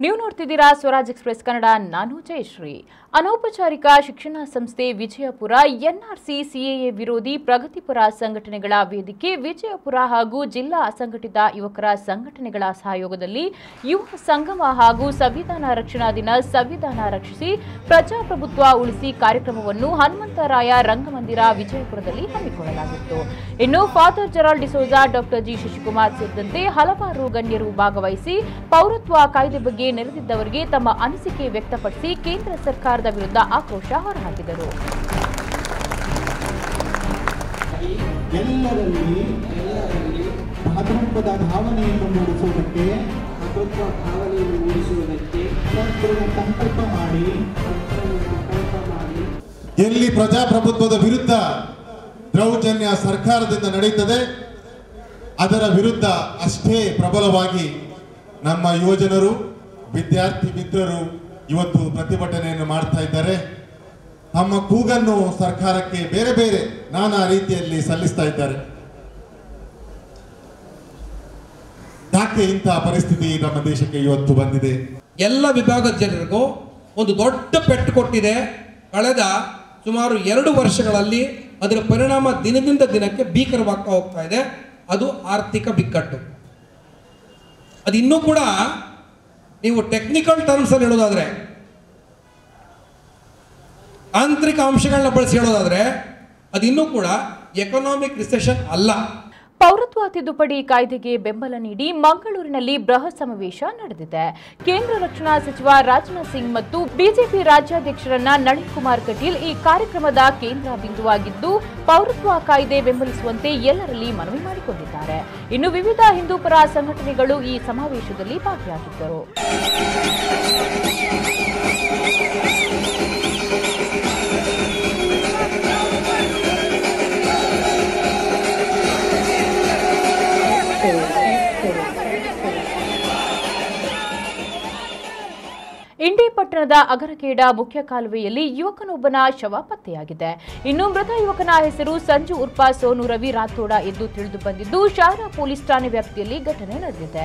ನೀವು ನೋಡ್ತಿದ್ದೀರಾ ಸ್ವರಾಜ್ ಎಕ್ಸ್ಪ್ರೆಸ್ ಕನ್ನಡ ನಾನು ಜಯಶ್ರೀ ಅನೌಪಚಾರಿಕ ಶಿಕ್ಷಣ ಸಂಸ್ಥೆ ವಿಜಯಪುರ ಎನ್ಆರ್ಸಿ ಸಿಎಎ ವಿರೋಧಿ ಪ್ರಗತಿಪರ ಸಂಘಟನೆಗಳ ವೇದಿಕೆ ವಿಜಯಪುರ ಹಾಗೂ ಜಿಲ್ಲಾ ಅಸಂಘಟಿತ ಯುವಕರ ಸಂಘಟನೆಗಳ ಸಹಯೋಗದಲ್ಲಿ ಯುವ ಸಂಗಮ ಹಾಗೂ ಸಂವಿಧಾನ ರಕ್ಷಣಾ ದಿನ ಸಂವಿಧಾನ ರಕ್ಷಿಸಿ ಪ್ರಜಾಪ್ರಭುತ್ವ ಉಳಿಸಿ ಕಾರ್ಯಕ್ರಮವನ್ನು ಹನುಮಂತರಾಯ ರಂಗಮಂದಿರ ವಿಜಯಪುರದಲ್ಲಿ ಹಮ್ಮಿಕೊಳ್ಳಲಾಗಿತ್ತು ಇನ್ನು father Gerald D'Souza doctor G Shashikumar ಸೇರಿದಂತೆ ಹಲವಾರು ಗಣ್ಯರು ಭಾಗವಹಿಸಿ ಪೌರತ್ವ ಕಾಯ್ದೆ ಬಗ್ಗೆ ನೆರೆದಿದ್ದವರಿಗೆ ತಮ್ಮ ಅನಿಸಿಕೆ ವ್ಯಕ್ತಪಡಿಸಿ ಕೇಂದ್ರ ಸರ್ಕಾರದ ವಿರುದ್ಧ ಆಕ್ರೋಶ ಹೊರಹಾಕಿದರು ಎಲ್ಲರಲ್ಲಿ ಭ್ರಾತೃತ್ವದ ಭಾವನೆಯನ್ನು ಮೂಡಿಸುವುದಕ್ಕೆ ಭದ್ರತ್ವ ಭಾವನೆಯನ್ನು ಮೂಡಿಸುವುದಕ್ಕೆ ದೃಢ ಸಂಕಲ್ಪ ಮಾಡಿ ಸಂಕಲ್ಪ ಮಾಡಿ ಎಲ್ಲಿ ಪ್ರಜಾಪ್ರಭುತ್ವದ ವಿರುದ್ಧ ದೌರ್ಜನ್ಯ ಸರ್ಕಾರದಿಂದ ನಡೀತದೆ ಅದರ ವಿರುದ್ಧ ಅಷ್ಟೇ ಪ್ರಬಲವಾಗಿ ನಮ್ಮ ಯುವಜನರು ವಿದ್ಯಾರ್ಥಿ ಮಿತ್ರರು ಇವತ್ತು ಪ್ರತಿಭಟನೆಯನ್ನು ಮಾಡ್ತಾ ಇದ್ದಾರೆ ತಮ್ಮ ಕೂಗನ್ನು ಸರ್ಕಾರಕ್ಕೆ ಬೇರೆ ಬೇರೆ ನಾನಾ ರೀತಿಯಲ್ಲಿ ಸಲ್ಲಿಸ್ತಾ ಇದ್ದಾರೆ ಯಾಕೆ ಇಂತಹ ಪರಿಸ್ಥಿತಿ ನಮ್ಮ ದೇಶಕ್ಕೆ ಇವತ್ತು ಬಂದಿದೆ ಎಲ್ಲ ವಿಭಾಗದ ಜನರಿಗೂ ಒಂದು ದೊಡ್ಡ ಪೆಟ್ಟು ಕೊಟ್ಟಿದೆ ಕಳೆದ ಸುಮಾರು ಎರಡು ವರ್ಷಗಳಲ್ಲಿ ಅದರ ಪರಿಣಾಮ ದಿನದಿಂದ ದಿನಕ್ಕೆ ಭೀಕರವಾಗ್ತಾ ಹೋಗ್ತಾ ಇದೆ ಅದು ಆರ್ಥಿಕ ಬಿಕ್ಕಟ್ಟು ಅದು ಇನ್ನೂ ಕೂಡ ನೀವು ಟೆಕ್ನಿಕಲ್ ಟರ್ಮ್ಸಲ್ಲಿ ಹೇಳೋದಾದ್ರೆ ಆಂತರಿಕ ಅಂಶಗಳನ್ನ ಬಳಸಿ ಹೇಳೋದಾದ್ರೆ ಅದು ಇನ್ನೂ ಕೂಡ ಎಕನಾಮಿಕ್ ರಿಸೆಷನ್ ಅಲ್ಲ ಪೌರತ್ವ ತಿದ್ದುಪಡಿ ಕಾಯ್ದೆಗೆ ಬೆಂಬಲ ನೀಡಿ ಮಂಗಳೂರಿನಲ್ಲಿ ಬೃಹತ್ ಸಮಾವೇಶ ನಡೆದಿದೆ ಕೇಂದ್ರ ರಕ್ಷಣಾ ಸಚಿವ ರಾಜನಾಥ್ ಸಿಂಗ್ ಮತ್ತು ಬಿಜೆಪಿ ರಾಜ್ಯಾಧ್ಯಕ್ಷರನ್ನ ನಳಿನ್ ಕುಮಾರ್ ಕಟೀಲ್ ಈ ಕಾರ್ಯಕ್ರಮದ ಕೇಂದ್ರ ಬಿಂದುವಾಗಿದ್ದು ಪೌರತ್ವ ಕಾಯ್ದೆ ಬೆಂಬಲಿಸುವಂತೆ ಎಲ್ಲರಲ್ಲಿ ಮನವಿ ಮಾಡಿಕೊಂಡಿದ್ದಾರೆ ಇನ್ನು ವಿವಿಧ ಹಿಂದೂಪರ ಸಂಘಟನೆಗಳು ಈ ಸಮಾವೇಶದಲ್ಲಿ ಭಾಗಿಯಾಗಿದ್ದರು ಇಂಡಿ ಪಟ್ಟಣದ ಅಗರಕೇಡ ಮುಖ್ಯ ಕಾಲುವೆಯಲ್ಲಿ ಯುವಕನೊಬ್ಬನ ಶವ ಪತ್ತೆಯಾಗಿದೆ ಇನ್ನು ಮೃತ ಯುವಕನ ಹೆಸರು ಸಂಜು ಉರ್ಪ ಸೋನು ರವಿ ರಾಥೋಡ ಎಂದು ತಿಳಿದು ಬಂದಿದ್ದು ಶಾರಾ ಪೊಲೀಸ್ ಠಾಣೆ ವ್ಯಾಪ್ತಿಯಲ್ಲಿ ಘಟನೆ ನಡೆದಿದೆ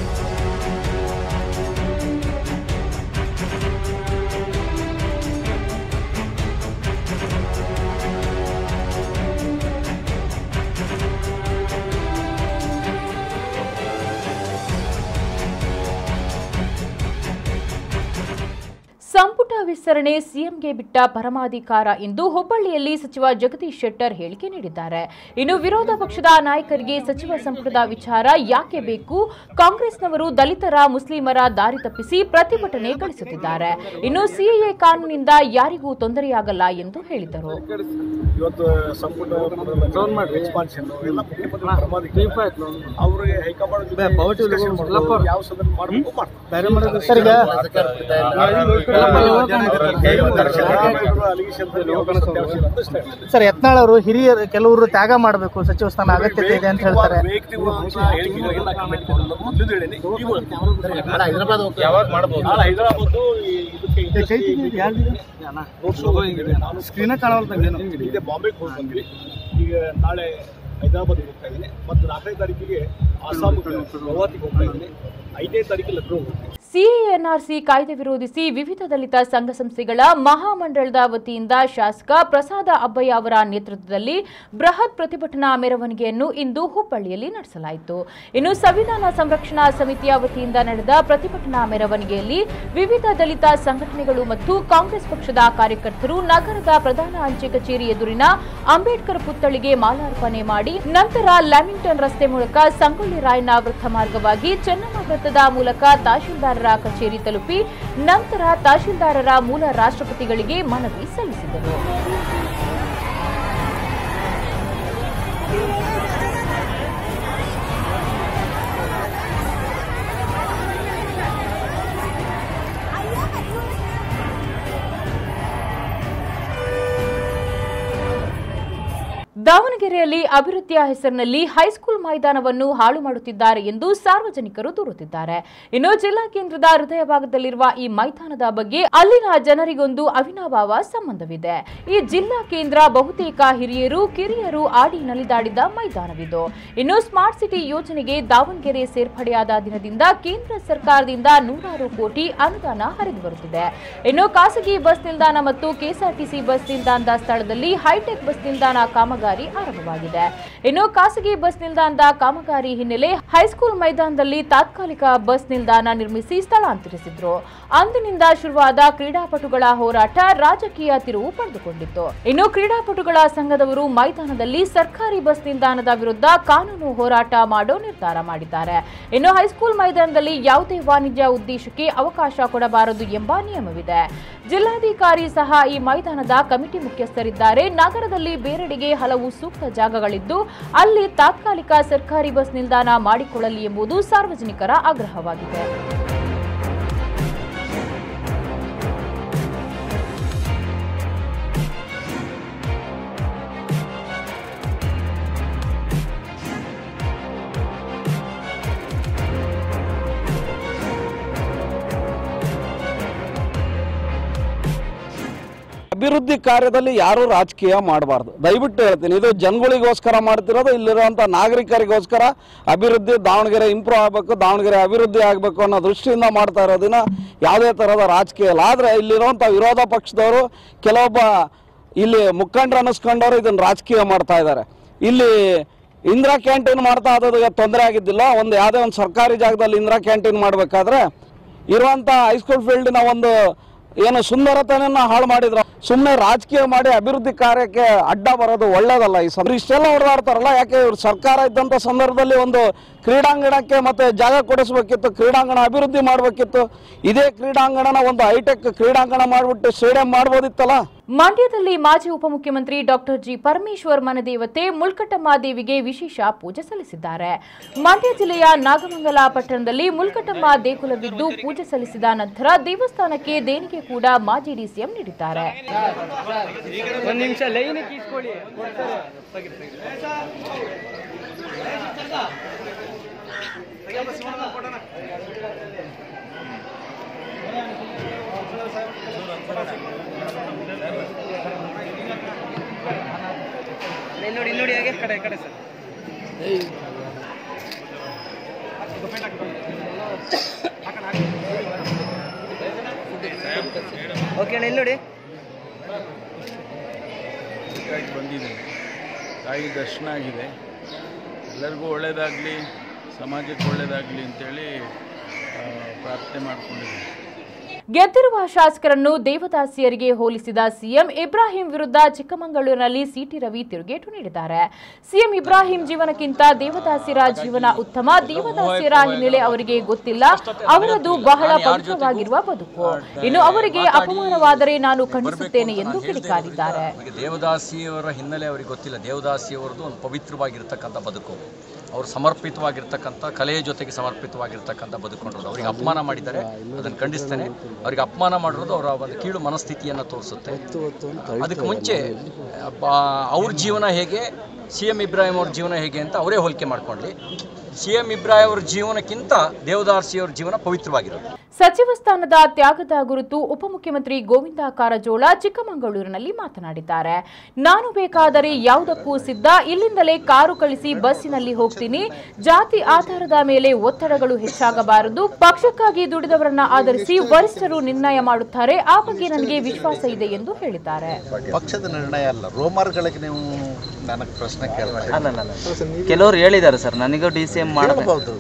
ಸಂಪುಟ ವಿಸ್ತರಣೆ ಸಿಎಂಗೆ ಬಿಟ್ಟ ಪರಮಾಧಿಕಾರ ಎಂದು ಹುಬ್ಬಳ್ಳಿಯಲ್ಲಿ ಸಚಿವ ಜಗದೀಶ್ ಶೆಟ್ಟರ್ ಹೇಳಿಕೆ ನೀಡಿದ್ದಾರೆ ಇನ್ನು ವಿರೋಧ ಪಕ್ಷದ ನಾಯಕರಿಗೆ ಸಚಿವ ಸಂಪುಟದ ವಿಚಾರ ಯಾಕೆ ಬೇಕು ಕಾಂಗ್ರೆಸ್ನವರು ದಲಿತರ ಮುಸ್ಲಿಮರ ದಾರಿ ತಪ್ಪಿಸಿ ಪ್ರತಿಭಟನೆ ಗಳಿಸುತ್ತಿದ್ದಾರೆ ಇನ್ನು ಸಿಎಎ ಕಾನೂನಿನಿಂದ ಯಾರಿಗೂ ತೊಂದರೆಯಾಗಲ್ಲ ಎಂದು ಹೇಳಿದರು ಇವತ್ತು ಸಂಪುಟ ಎಕ್ಸ್ಪಾನ್ಷನ್ ಎಲ್ಲ ಮುಖ್ಯಮಂತ್ರಿ ಪರಮಾಧಿಕಾರಿ ಅವ್ರಿಗೆ ಹೈಕಮಾಂಡ್ ಜೊತೆ discussion ಮಾಡ್ಕೊಂಡು ಯಾವ ಸದನ ಮಾಡಬೇಕು ಮಾಡ್ತಾರೆ ಸರ್ ಯತ್ನಾಳ್ ಅವರು ಹಿರಿಯರು ಕೆಲವರು ತ್ಯಾಗ ಮಾಡಬೇಕು ಸಚಿವ ಸ್ಥಾನ ಅಗತ್ಯತೆ ಇದೆ ಅಂತ ಹೇಳ್ತಾರೆ ಹೇಳಿಕೆಗಳಿಗೆಲ್ಲ comment ಕೊಡೋದು ಮೊದಲಿಂದ ಹೇಳೀನಿ, ಈಗೂ ಹೇಳ್ತೀನಿ. ನಾಳೆ ಹೈದರಾಬಾದ್ ಇದಕ್ಕೆ ಸ್ಕ್ರೀನ್ ಕಾಣವಲ್ದಂಗೆ ಇದೆ ಬಾಂಬೆಗೆ ಹೋಗಿ ಬಂದ್ವಿ ಈಗ ನಾಳೆ ಹೈದರಾಬಾದ್ಗೆ ಹೋಗ್ತಾ ಇದ್ದೀನಿ ಮತ್ತು ನಾಲ್ಕನೇ ತಾರೀಕಿಗೆ ಆಸಾಮ್ ಗೌಹಾತಿಗೆ ಹೋಗ್ತಾ ಇದ್ದೀನಿ ಐದನೇ ತಾರೀಕು ಲಕ್ನೋ ಹೋಗ್ತೀನಿ ಸಿಎಎನ್ಆರ್ಸಿ ಕಾಯ್ದೆ ವಿರೋಧಿಸಿ ವಿವಿಧ ದಲಿತ ಸಂಘ ಸಂಸ್ಥೆಗಳ ಮಹಾಮಂಡಳದ ವತಿಯಿಂದ ಶಾಸಕ ಪ್ರಸಾದ ಅಬ್ಬಯ್ಯ ಅವರ ನೇತೃತ್ವದಲ್ಲಿ ಬೃಹತ್ ಪ್ರತಿಭಟನಾ ಮೆರವಣಿಗೆಯನ್ನು ಇಂದು ಹುಬ್ಬಳ್ಳಿಯಲ್ಲಿ ನಡೆಸಲಾಯಿತು ಇನ್ನು ಸಂವಿಧಾನ ಸಂರಕ್ಷಣಾ ಸಮಿತಿಯ ವತಿಯಿಂದ ನಡೆದ ಪ್ರತಿಭಟನಾ ಮೆರವಣಿಗೆಯಲ್ಲಿ ವಿವಿಧ ದಲಿತ ಸಂಘಟನೆಗಳು ಮತ್ತು ಕಾಂಗ್ರೆಸ್ ಪಕ್ಷದ ಕಾರ್ಯಕರ್ತರು ನಗರದ ಪ್ರಧಾನ ಅಂಚೆ ಕಚೇರಿ ಎದುರಿನ ಅಂಬೇಡ್ಕರ್ ಪುತ್ಥಳಿಗೆ ಮಾಲಾರ್ಪಣೆ ಮಾಡಿ ನಂತರ ಲ್ಯಾಮಿಂಗ್ಟನ್ ರಸ್ತೆ ಮೂಲಕ ಸಂಗೊಳ್ಳಿ ರಾಯಣ್ಣ ವೃತ್ತ ಮಾರ್ಗವಾಗಿ ಚೆನ್ನಮ್ಮ ವೃತ್ತದ ಮೂಲಕ ತಹಶೀಲ್ದಾರರ ಕಚೇರಿ ತಲುಪಿ ನಂತರ ತಹಶೀಲ್ದಾರರ ಮೂಲ ರಾಷ್ಟ್ರಪತಿಗಳಿಗೆ ಮನವಿ ಸಲ್ಲಿಸಿದರು ದಾವಣಗೆರೆ ದಾವಣಗೆರೆಯಲ್ಲಿ ಅಭಿವೃದ್ಧಿಯ ಹೆಸರಿನಲ್ಲಿ ಹೈಸ್ಕೂಲ್ ಮೈದಾನವನ್ನು ಹಾಳು ಮಾಡುತ್ತಿದ್ದಾರೆ ಎಂದು ಸಾರ್ವಜನಿಕರು ದೂರುತ್ತಿದ್ದಾರೆ ಇನ್ನು ಜಿಲ್ಲಾ ಕೇಂದ್ರದ ಹೃದಯ ಭಾಗದಲ್ಲಿರುವ ಈ ಮೈದಾನದ ಬಗ್ಗೆ ಅಲ್ಲಿನ ಜನರಿಗೊಂದು ಅವಿನಾಭಾವ ಸಂಬಂಧವಿದೆ ಈ ಜಿಲ್ಲಾ ಕೇಂದ್ರ ಬಹುತೇಕ ಹಿರಿಯರು ಕಿರಿಯರು ಆಡಿ ನಲಿದಾಡಿದ ಮೈದಾನವಿದು ಇನ್ನು ಸ್ಮಾರ್ಟ್ ಸಿಟಿ ಯೋಜನೆಗೆ ದಾವಣಗೆರೆ ಸೇರ್ಪಡೆಯಾದ ದಿನದಿಂದ ಕೇಂದ್ರ ಸರ್ಕಾರದಿಂದ ನೂರಾರು ಕೋಟಿ ಅನುದಾನ ಹರಿದು ಬರುತ್ತಿದೆ ಇನ್ನು ಖಾಸಗಿ ಬಸ್ ನಿಲ್ದಾಣ ಮತ್ತು ಕೆಎಸ್ಆರ್ಟಿಸಿ ಬಸ್ ನಿಲ್ದಾಣದ ಸ್ಥಳದಲ್ಲಿ ಹೈಟೆಕ್ ಬಸ್ ನಿಲ್ದಾಣ ಕಾಮಗಾರಿ ಆರಂಭವಾಗಿದೆ ಇನ್ನು ಖಾಸಗಿ ಬಸ್ ನಿಲ್ದಾಣದ ಕಾಮಗಾರಿ ಹಿನ್ನೆಲೆ ಹೈಸ್ಕೂಲ್ ಮೈದಾನದಲ್ಲಿ ತಾತ್ಕಾಲಿಕ ಬಸ್ ನಿಲ್ದಾಣ ನಿರ್ಮಿಸಿ ಸ್ಥಳಾಂತರಿಸಿದ್ರು ಅಂದಿನಿಂದ ಶುರುವಾದ ಕ್ರೀಡಾಪಟುಗಳ ಹೋರಾಟ ರಾಜಕೀಯ ತಿರುವು ಪಡೆದುಕೊಂಡಿತ್ತು ಇನ್ನು ಕ್ರೀಡಾಪಟುಗಳ ಸಂಘದವರು ಮೈದಾನದಲ್ಲಿ ಸರ್ಕಾರಿ ಬಸ್ ನಿಲ್ದಾಣದ ವಿರುದ್ಧ ಕಾನೂನು ಹೋರಾಟ ಮಾಡೋ ನಿರ್ಧಾರ ಮಾಡಿದ್ದಾರೆ ಇನ್ನು ಹೈಸ್ಕೂಲ್ ಮೈದಾನದಲ್ಲಿ ಯಾವುದೇ ವಾಣಿಜ್ಯ ಉದ್ದೇಶಕ್ಕೆ ಅವಕಾಶ ಕೊಡಬಾರದು ಎಂಬ ನಿಯಮವಿದೆ ಜಿಲ್ಲಾಧಿಕಾರಿ ಸಹ ಈ ಮೈದಾನದ ಕಮಿಟಿ ಮುಖ್ಯಸ್ಥರಿದ್ದಾರೆ ನಗರದಲ್ಲಿ ಬೇರೆಡೆಗೆ ಹಲವು ಸೂಕ್ತ ಜಾಗಗಳಿದ್ದು ಅಲ್ಲಿ ತಾತ್ಕಾಲಿಕ ಸರ್ಕಾರಿ ಬಸ್ ನಿಲ್ದಾಣ ಮಾಡಿಕೊಳ್ಳಲಿ ಎಂಬುದು ಸಾರ್ವಜನಿಕರ ಆಗ್ರಹವಾಗಿದೆ ಅಭಿವೃದ್ಧಿ ಕಾರ್ಯದಲ್ಲಿ ಯಾರು ರಾಜಕೀಯ ಮಾಡಬಾರ್ದು ದಯವಿಟ್ಟು ಹೇಳ್ತೀನಿ ಇದು ಜನಗಳಿಗೋಸ್ಕರ ಮಾಡ್ತಿರೋದು ಇಲ್ಲಿರುವಂಥ ನಾಗರಿಕರಿಗೋಸ್ಕರ ಅಭಿವೃದ್ಧಿ ದಾವಣಗೆರೆ ಇಂಪ್ರೂವ್ ಆಗಬೇಕು ದಾವಣಗೆರೆ ಅಭಿವೃದ್ಧಿ ಆಗಬೇಕು ಅನ್ನೋ ದೃಷ್ಟಿಯಿಂದ ಮಾಡ್ತಾ ಇರೋದಿನ ಯಾವುದೇ ಥರದ ರಾಜಕೀಯ ಇಲ್ಲ ಆದರೆ ಇಲ್ಲಿರುವಂಥ ವಿರೋಧ ಪಕ್ಷದವರು ಕೆಲವೊಬ್ಬ ಇಲ್ಲಿ ಮುಖಂಡರು ಅನ್ನಿಸ್ಕೊಂಡವರು ಇದನ್ನು ರಾಜಕೀಯ ಮಾಡ್ತಾ ಇದ್ದಾರೆ ಇಲ್ಲಿ ಇಂದಿರಾ ಕ್ಯಾಂಟೀನ್ ಮಾಡ್ತಾ ಇದ್ದೋದು ತೊಂದರೆ ಆಗಿದ್ದಿಲ್ಲ ಒಂದು ಯಾವುದೇ ಒಂದು ಸರ್ಕಾರಿ ಜಾಗದಲ್ಲಿ ಇಂದಿರಾ ಕ್ಯಾಂಟೀನ್ ಮಾಡಬೇಕಾದ್ರೆ ಇರುವಂಥ ಹೈಸ್ಕೂಲ್ ಫೀಲ್ಡಿನ ಒಂದು ಏನು ಸುಂದರತೆಯನ್ನ ಹಾಳು ಮಾಡಿದ್ರು ಸುಮ್ಮನೆ ರಾಜಕೀಯ ಮಾಡಿ ಅಭಿವೃದ್ಧಿ ಕಾರ್ಯಕ್ಕೆ ಅಡ್ಡ ಬರೋದು ಒಳ್ಳೇದಲ್ಲ ಈ ಸಂದರ್ಭ ಇಷ್ಟೆಲ್ಲ ಹೊಡೆದಾಡ್ತಾರಲ್ಲ ಯಾಕೆ ಇವ್ರು ಸರ್ಕಾರ ಇದ್ದಂಥ ಸಂದರ್ಭದಲ್ಲಿ ಒಂದು ಕ್ರೀಡಾಂಗಣಕ್ಕೆ ಮತ್ತೆ ಜಾಗ ಕೊಡಿಸ್ಬೇಕಿತ್ತು ಕ್ರೀಡಾಂಗಣ ಅಭಿವೃದ್ಧಿ ಮಾಡಬೇಕಿತ್ತು ಇದೇ ಕ್ರೀಡಾಂಗಣನ ಒಂದು ಹೈಟೆಕ್ ಕ್ರೀಡಾಂಗಣ ಮಾಡಿಬಿಟ್ಟು ಸ್ಟೇಡಿಯಂ ಮಾಡ್ಬೋದಿತ್ತಲ್ಲ ಮಂಡ್ಯದಲ್ಲಿ ಮಾಜಿ ಉಪಮುಖ್ಯಮಂತ್ರಿ ಡಾಕ್ಟರ್ ಜಿ ಪರಮೇಶ್ವರ್ ಮನೆದೇವತೆ ಮುಲ್ಕಟ್ಟಮ್ಮ ದೇವಿಗೆ ವಿಶೇಷ ಪೂಜೆ ಸಲ್ಲಿಸಿದ್ದಾರೆ ಮಂಡ್ಯ ಜಿಲ್ಲೆಯ ನಾಗಮಂಗಲ ಪಟ್ಟಣದಲ್ಲಿ ಮುಲ್ಕಟ್ಟಮ್ಮ ದೇಗುಲವಿದ್ದು ಪೂಜೆ ಸಲ್ಲಿಸಿದ ನಂತರ ದೇವಸ್ಥಾನಕ್ಕೆ ದೇಣಿಗೆ ಕೂಡ ಮಾಜಿ ಡಿಸಿಎಂ ನೀಡಿದ್ದಾರೆ ಒಂದ್ ನಿಮಿಷ ಲೈನ್ ಕೀಸ್ಕೊಳ್ಳಿ ನೋಡಿ ನೋಡಿ ಹಾಗೆ ಕಡೆ ಕಡೆ ಸರ್ ಓಕೆ ಅಣ್ಣ ಇಲ್ಲಿ ನೋಡಿ ಇದಕ್ಕಾಗಿ ಬಂದಿದ್ದೀನಿ ತಾಯಿ ದರ್ಶನ ಆಗಿದೆ ಎಲ್ಲರಿಗೂ ಒಳ್ಳೆಯದಾಗಲಿ ಸಮಾಜಕ್ಕೆ ಒಳ್ಳೆಯದಾಗಲಿ ಅಂತೇಳಿ ಆ, ಪ್ರಾರ್ಥನೆ ಮಾಡ್ಕೊಂಡಿದ್ದೀನಿ ಗೆದ್ದಿರುವ ಶಾಸಕರನ್ನು ದೇವದಾಸಿಯರಿಗೆ ಹೋಲಿಸಿದ ಸಿಎಂ ಇಬ್ರಾಹಿಂ ವಿರುದ್ಧ ಚಿಕ್ಕಮಗಳೂರಿನಲ್ಲಿ ಸಿಟಿ ರವಿ ತಿರುಗೇಟು ನೀಡಿದ್ದಾರೆ ಸಿಎಂ ಇಬ್ರಾಹಿಂ ಜೀವನಕ್ಕಿಂತ ದೇವದಾಸಿಯರ ಜೀವನ ಉತ್ತಮ ದೇವದಾಸಿಯರ ಹಿನ್ನೆಲೆ ಅವರಿಗೆ ಗೊತ್ತಿಲ್ಲ ಅವರದು ಬಹಳ ಪವಿತ್ರವಾಗಿರುವ ಬದುಕು ಇನ್ನು ಅವರಿಗೆ ಅಪಮಾನವಾದರೆ ನಾನು ಖಂಡಿಸುತ್ತೇನೆ ಎಂದು ಕಿಡಿಕಾರಿದ್ದಾರೆ ಅವರಿಗೆ ದೇವದಾಸಿಯವರ ಹಿನ್ನೆಲೆ ಅವರಿಗೆ ಗೊತ್ತಿಲ್ಲ ದೇವದಾಸಿಯವರದು ಒಂದು ಪವಿತ್ರವಾಗಿರ್ತಕ್ಕಂಥ ಬದುಕು ಅವರು ಸಮರ್ಪಿತವಾಗಿರ್ತಕ್ಕಂಥ ಕಲೆಯ ಜೊತೆಗೆ ಸಮರ್ಪಿತವಾಗಿರ್ತಕ್ಕಂಥ ಬದುಕೊಂಡಿರೋದು ಅವರಿಗೆ ಅಪಮಾನ ಮಾಡಿದ್ದಾರೆ ಅದನ್ನು ಖಂಡಿಸ್ತೇನೆ ಅವರಿಗೆ ಅಪಮಾನ ಮಾಡಿರೋದು ಅವರ ಒಂದು ಕೀಳು ಮನಸ್ಥಿತಿಯನ್ನು ತೋರಿಸುತ್ತೆ ಅದಕ್ಕೆ ಮುಂಚೆ ಬ- ಅವ್ರ ಜೀವನ ಹೇಗೆ ಸಿ ಎಂ ಇಬ್ರಾಹಿಂ ಅವ್ರ ಜೀವನ ಹೇಗೆ ಅಂತ ಅವರೇ ಹೋಲಿಕೆ ಮಾಡ್ಕೊಳ್ಳಿ ಸಿ ಎಂ ಇಬ್ರಾಹಿಂ ಅವ್ರ ಜೀವನಕ್ಕಿಂತ ದೇವದಾಸಿಯವರ ಜೀವನ ಪವಿತ್ರವಾಗಿರೋದು ಸಚಿವ ಸ್ಥಾನದ ತ್ಯಾಗದ ಗುರುತು ಉಪಮುಖ್ಯಮಂತ್ರಿ ಗೋವಿಂದ ಕಾರಜೋಳ ಚಿಕ್ಕಮಗಳೂರಿನಲ್ಲಿ ಮಾತನಾಡಿದ್ದಾರೆ ನಾನು ಬೇಕಾದರೆ ಯಾವುದಕ್ಕೂ ಸಿದ್ಧ ಇಲ್ಲಿಂದಲೇ ಕಾರು ಕಳಿಸಿ ಬಸ್ಸಿನಲ್ಲಿ ಹೋಗ್ತೀನಿ ಜಾತಿ ಆಧಾರದ ಮೇಲೆ ಒತ್ತಡಗಳು ಹೆಚ್ಚಾಗಬಾರದು ಪಕ್ಷಕ್ಕಾಗಿ ದುಡಿದವರನ್ನ ಆಧರಿಸಿ ವರಿಷ್ಠರು ನಿರ್ಣಯ ಮಾಡುತ್ತಾರೆ ಆ ಬಗ್ಗೆ ನನಗೆ ವಿಶ್ವಾಸ ಇದೆ ಎಂದು ಹೇಳಿದ್ದಾರೆ ಪಕ್ಷದ ನಿರ್ಣಯ ಅಲ್ಲ ರೋಮರ್ಗಳಿಗೆ ನೀವು ನನಗೆ ಪ್ರಶ್ನೆ ಕೇಳ್ತಾ ಅಲ್ಲ ಕೆಲವರು ಹೇಳಿದ್ದಾರೆ ಸರ್ ನನಗೂ ಡಿ ಸಿ ಎಂ ಮಾಡಬೇಕು ಹೇಳ್ಬೋದು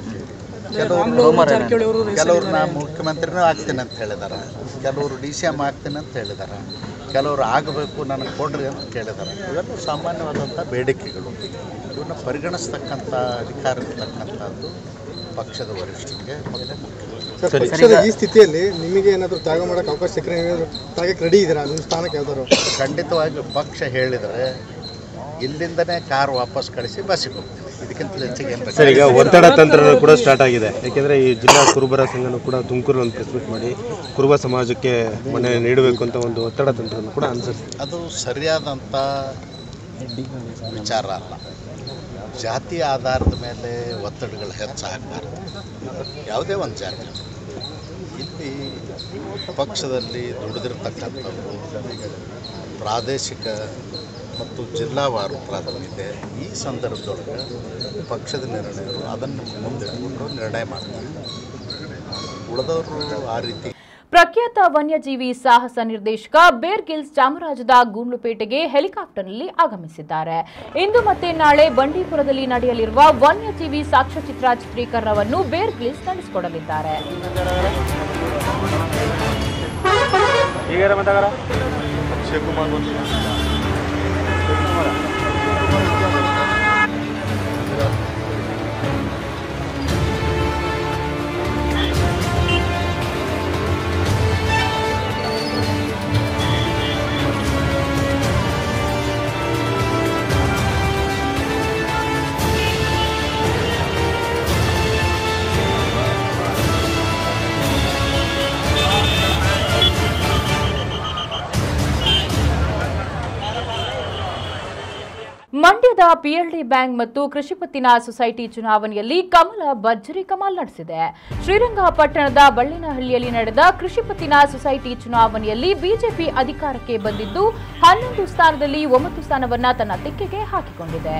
ಕೆಲವರು ಕೆಲವರು ನಾ ಮುಖ್ಯಮಂತ್ರಿನೂ ಆಗ್ತೀನಿ ಅಂತ ಹೇಳಿದಾರೆ ಕೆಲವರು ಡಿ ಸಿ ಎಮ್ ಆಗ್ತೀನಿ ಅಂತ ಹೇಳಿದಾರೆ ಕೆಲವರು ಆಗಬೇಕು ನನಗೆ ಕೊಡ್ರಿ ಅಂತ ಕೇಳಿದ್ದಾರೆ ಇವೆಲ್ಲ ಸಾಮಾನ್ಯವಾದಂಥ ಬೇಡಿಕೆಗಳು ಇವನ್ನ ಪರಿಗಣಿಸ್ತಕ್ಕಂಥ ಅಧಿಕಾರ ಇರ್ತಕ್ಕಂಥದ್ದು ಪಕ್ಷದ ವರಿಷ್ಠರಿಗೆ ಮೊದಲೇ ಮುಖ್ಯ ಸರ್ ಪಕ್ಷದ ಈ ಸ್ಥಿತಿಯಲ್ಲಿ ನಿಮಗೆ ಏನಾದರೂ ತ್ಯಾಗ ಮಾಡಕ್ಕೆ ಅವಕಾಶ ಸಿಕ್ಕರೆ ನೀವೇನಾದ್ರು ತ್ಯಾಗಕ್ಕೆ ರೆಡಿ ಇದ್ದೀರಾ ನಿಮ್ಮ ಸ್ಥಾನಕ್ಕೆ ಯಾವ್ದಾದ್ರು ಖಂಡಿತವಾಗಿ ಪಕ್ಷ ಹೇಳಿದರೆ ಇಲ್ಲಿಂದನೇ ಕಾರ್ ವಾಪಸ್ ಕಳಿಸಿ ಬಸ್ಸಿಗೆ ಹೋಗ್ತೀನಿ ಇದಕ್ಕಿಂತ ಹೆಚ್ಚಿಗೆ ಏನು ಸರ್ ಈಗ ಒತ್ತಡ ತಂತ್ರ ಕೂಡ ಸ್ಟಾರ್ಟ್ ಆಗಿದೆ ಯಾಕೆಂದರೆ ಈ ಜಿಲ್ಲಾ ಕುರುಬರ ಸಂಘನೂ ಕೂಡ ತುಮಕೂರಲ್ಲಿ ಒಂದು ಪ್ರೆಸ್ ಮೀಟ್ ಮಾಡಿ ಕುರುಬ ಸಮಾಜಕ್ಕೆ ಮನೆ ನೀಡಬೇಕು ಅಂತ ಒಂದು ಒತ್ತಡ ತಂತ್ರವನ್ನು ಕೂಡ ಅನುಸರಿಸಿ ಅದು ಸರಿಯಾದಂಥ ವಿಚಾರ ಅಲ್ಲ ಜಾತಿ ಆಧಾರದ ಮೇಲೆ ಒತ್ತಡಗಳು ಹೆಚ್ಚಾಗಬಾರ್ದು ಯಾವುದೇ ಒಂದು ಜಾತಿ ಇಲ್ಲಿ ಪಕ್ಷದಲ್ಲಿ ದುಡಿದಿರ್ತಕ್ಕಂಥವ್ರು ಪ್ರಾದೇಶಿಕ ಮತ್ತು ಜಿಲ್ಲಾವಾರು ಪ್ರಾಧಾನ್ಯ ಇದೆ ಈ ಸಂದರ್ಭದೊಳಗೆ ಪಕ್ಷದ ನಿರ್ಣಯರು ಅದನ್ನು ಮುಂದಿಟ್ಕೊಂಡು ನಿರ್ಣಯ ಮಾಡ್ತಾರೆ ಉಳಿದವರು ಆ ರೀತಿ ಪ್ರಖ್ಯಾತ ವನ್ಯಜೀವಿ ಸಾಹಸ ನಿರ್ದೇಶಕ ಬೇರ್ ಗಿಲ್ಸ್ ಚಾಮರಾಜದ ಗೂಂಡ್ಲುಪೇಟೆಗೆ ಹೆಲಿಕಾಪ್ಟರ್ನಲ್ಲಿ ಆಗಮಿಸಿದ್ದಾರೆ ಇಂದು ಮತ್ತೆ ನಾಳೆ ಬಂಡೀಪುರದಲ್ಲಿ ನಡೆಯಲಿರುವ ವನ್ಯಜೀವಿ ಸಾಕ್ಷ್ಯಚಿತ್ರ ಚಿತ್ರೀಕರಣವನ್ನು ಬೇರ್ ಗಿಲ್ಸ್ ನಡೆಸಿಕೊಡಲಿದ್ದಾರೆ ಈಗ ಮಾತಾಡ ಶಿವಕುಮಾರ್ ಮಂಡ್ಯದ ಪಿಎಲ್ಡಿ ಬ್ಯಾಂಕ್ ಮತ್ತು ಕೃಷಿ ಪತ್ತಿನ ಸೊಸೈಟಿ ಚುನಾವಣೆಯಲ್ಲಿ ಕಮಲ ಭರ್ಜರಿ ಕಮಾಲ್ ನಡೆಸಿದೆ ಶ್ರೀರಂಗಪಟ್ಟಣದ ಬಳ್ಳಿನಹಳ್ಳಿಯಲ್ಲಿ ನಡೆದ ಕೃಷಿ ಪತ್ತಿನ ಸೊಸೈಟಿ ಚುನಾವಣೆಯಲ್ಲಿ ಬಿಜೆಪಿ ಅಧಿಕಾರಕ್ಕೆ ಬಂದಿದ್ದು ಹನ್ನೊಂದು ಸ್ಥಾನದಲ್ಲಿ ಒಂಬತ್ತು ಸ್ಥಾನವನ್ನ ತನ್ನ ತೆಕ್ಕೆಗೆ ಹಾಕಿಕೊಂಡಿದೆ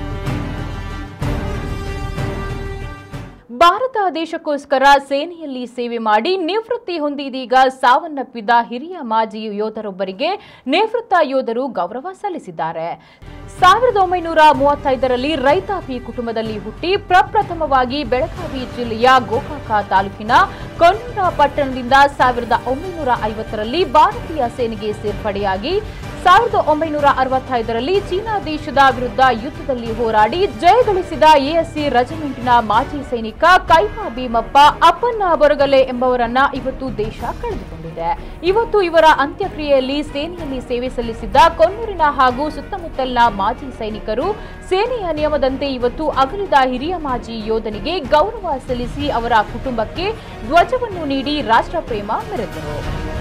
ಭಾರತ ದೇಶಕ್ಕೋಸ್ಕರ ಸೇನೆಯಲ್ಲಿ ಸೇವೆ ಮಾಡಿ ನಿವೃತ್ತಿ ಹೊಂದಿದೀಗ ಸಾವನ್ನಪ್ಪಿದ ಹಿರಿಯ ಮಾಜಿ ಯೋಧರೊಬ್ಬರಿಗೆ ನಿವೃತ್ತ ಯೋಧರು ಗೌರವ ಸಲ್ಲಿಸಿದ್ದಾರೆ ಸಾವಿರದ ಒಂಬೈನೂರ ಮೂವತ್ತೈದರಲ್ಲಿ ರೈತಾಪಿ ಕುಟುಂಬದಲ್ಲಿ ಹುಟ್ಟಿ ಪ್ರಪ್ರಥಮವಾಗಿ ಬೆಳಗಾವಿ ಜಿಲ್ಲೆಯ ಗೋಕಾಕ ತಾಲೂಕಿನ ಕೊಣ್ಣೂರ ಪಟ್ಟಣದಿಂದ ಸಾವಿರದ ಒಂಬೈನೂರ ಐವತ್ತರಲ್ಲಿ ಭಾರತೀಯ ಸೇನೆಗೆ ಸೇರ್ಪಡೆಯಾಗಿ ಸಾವಿರದ ಒಂಬೈನೂರ ಅರವತ್ತೈದರಲ್ಲಿ ಚೀನಾ ದೇಶದ ವಿರುದ್ಧ ಯುದ್ಧದಲ್ಲಿ ಹೋರಾಡಿ ಜಯಗಳಿಸಿದ ಎಎಸ್ಸಿ ರೆಜಿಮೆಂಟ್ನ ಮಾಜಿ ಸೈನಿಕ ಕೈಮಾ ಭೀಮಪ್ಪ ಅಪ್ಪನ್ನ ಬೊರಗಲೆ ಎಂಬವರನ್ನ ಇವತ್ತು ದೇಶ ಕಳೆದುಕೊಂಡಿದೆ ಇವತ್ತು ಇವರ ಅಂತ್ಯಕ್ರಿಯೆಯಲ್ಲಿ ಸೇನೆಯಲ್ಲಿ ಸೇವೆ ಸಲ್ಲಿಸಿದ್ದ ಕೊನ್ನೂರಿನ ಹಾಗೂ ಸುತ್ತಮುತ್ತಲಿನ ಮಾಜಿ ಸೈನಿಕರು ಸೇನೆಯ ನಿಯಮದಂತೆ ಇವತ್ತು ಅಗಲಿದ ಹಿರಿಯ ಮಾಜಿ ಯೋಧನಿಗೆ ಗೌರವ ಸಲ್ಲಿಸಿ ಅವರ ಕುಟುಂಬಕ್ಕೆ ಧ್ವಜವನ್ನು ನೀಡಿ ರಾಷ್ಟ್ರಪ್ರೇಮ ಮೆರೆದರು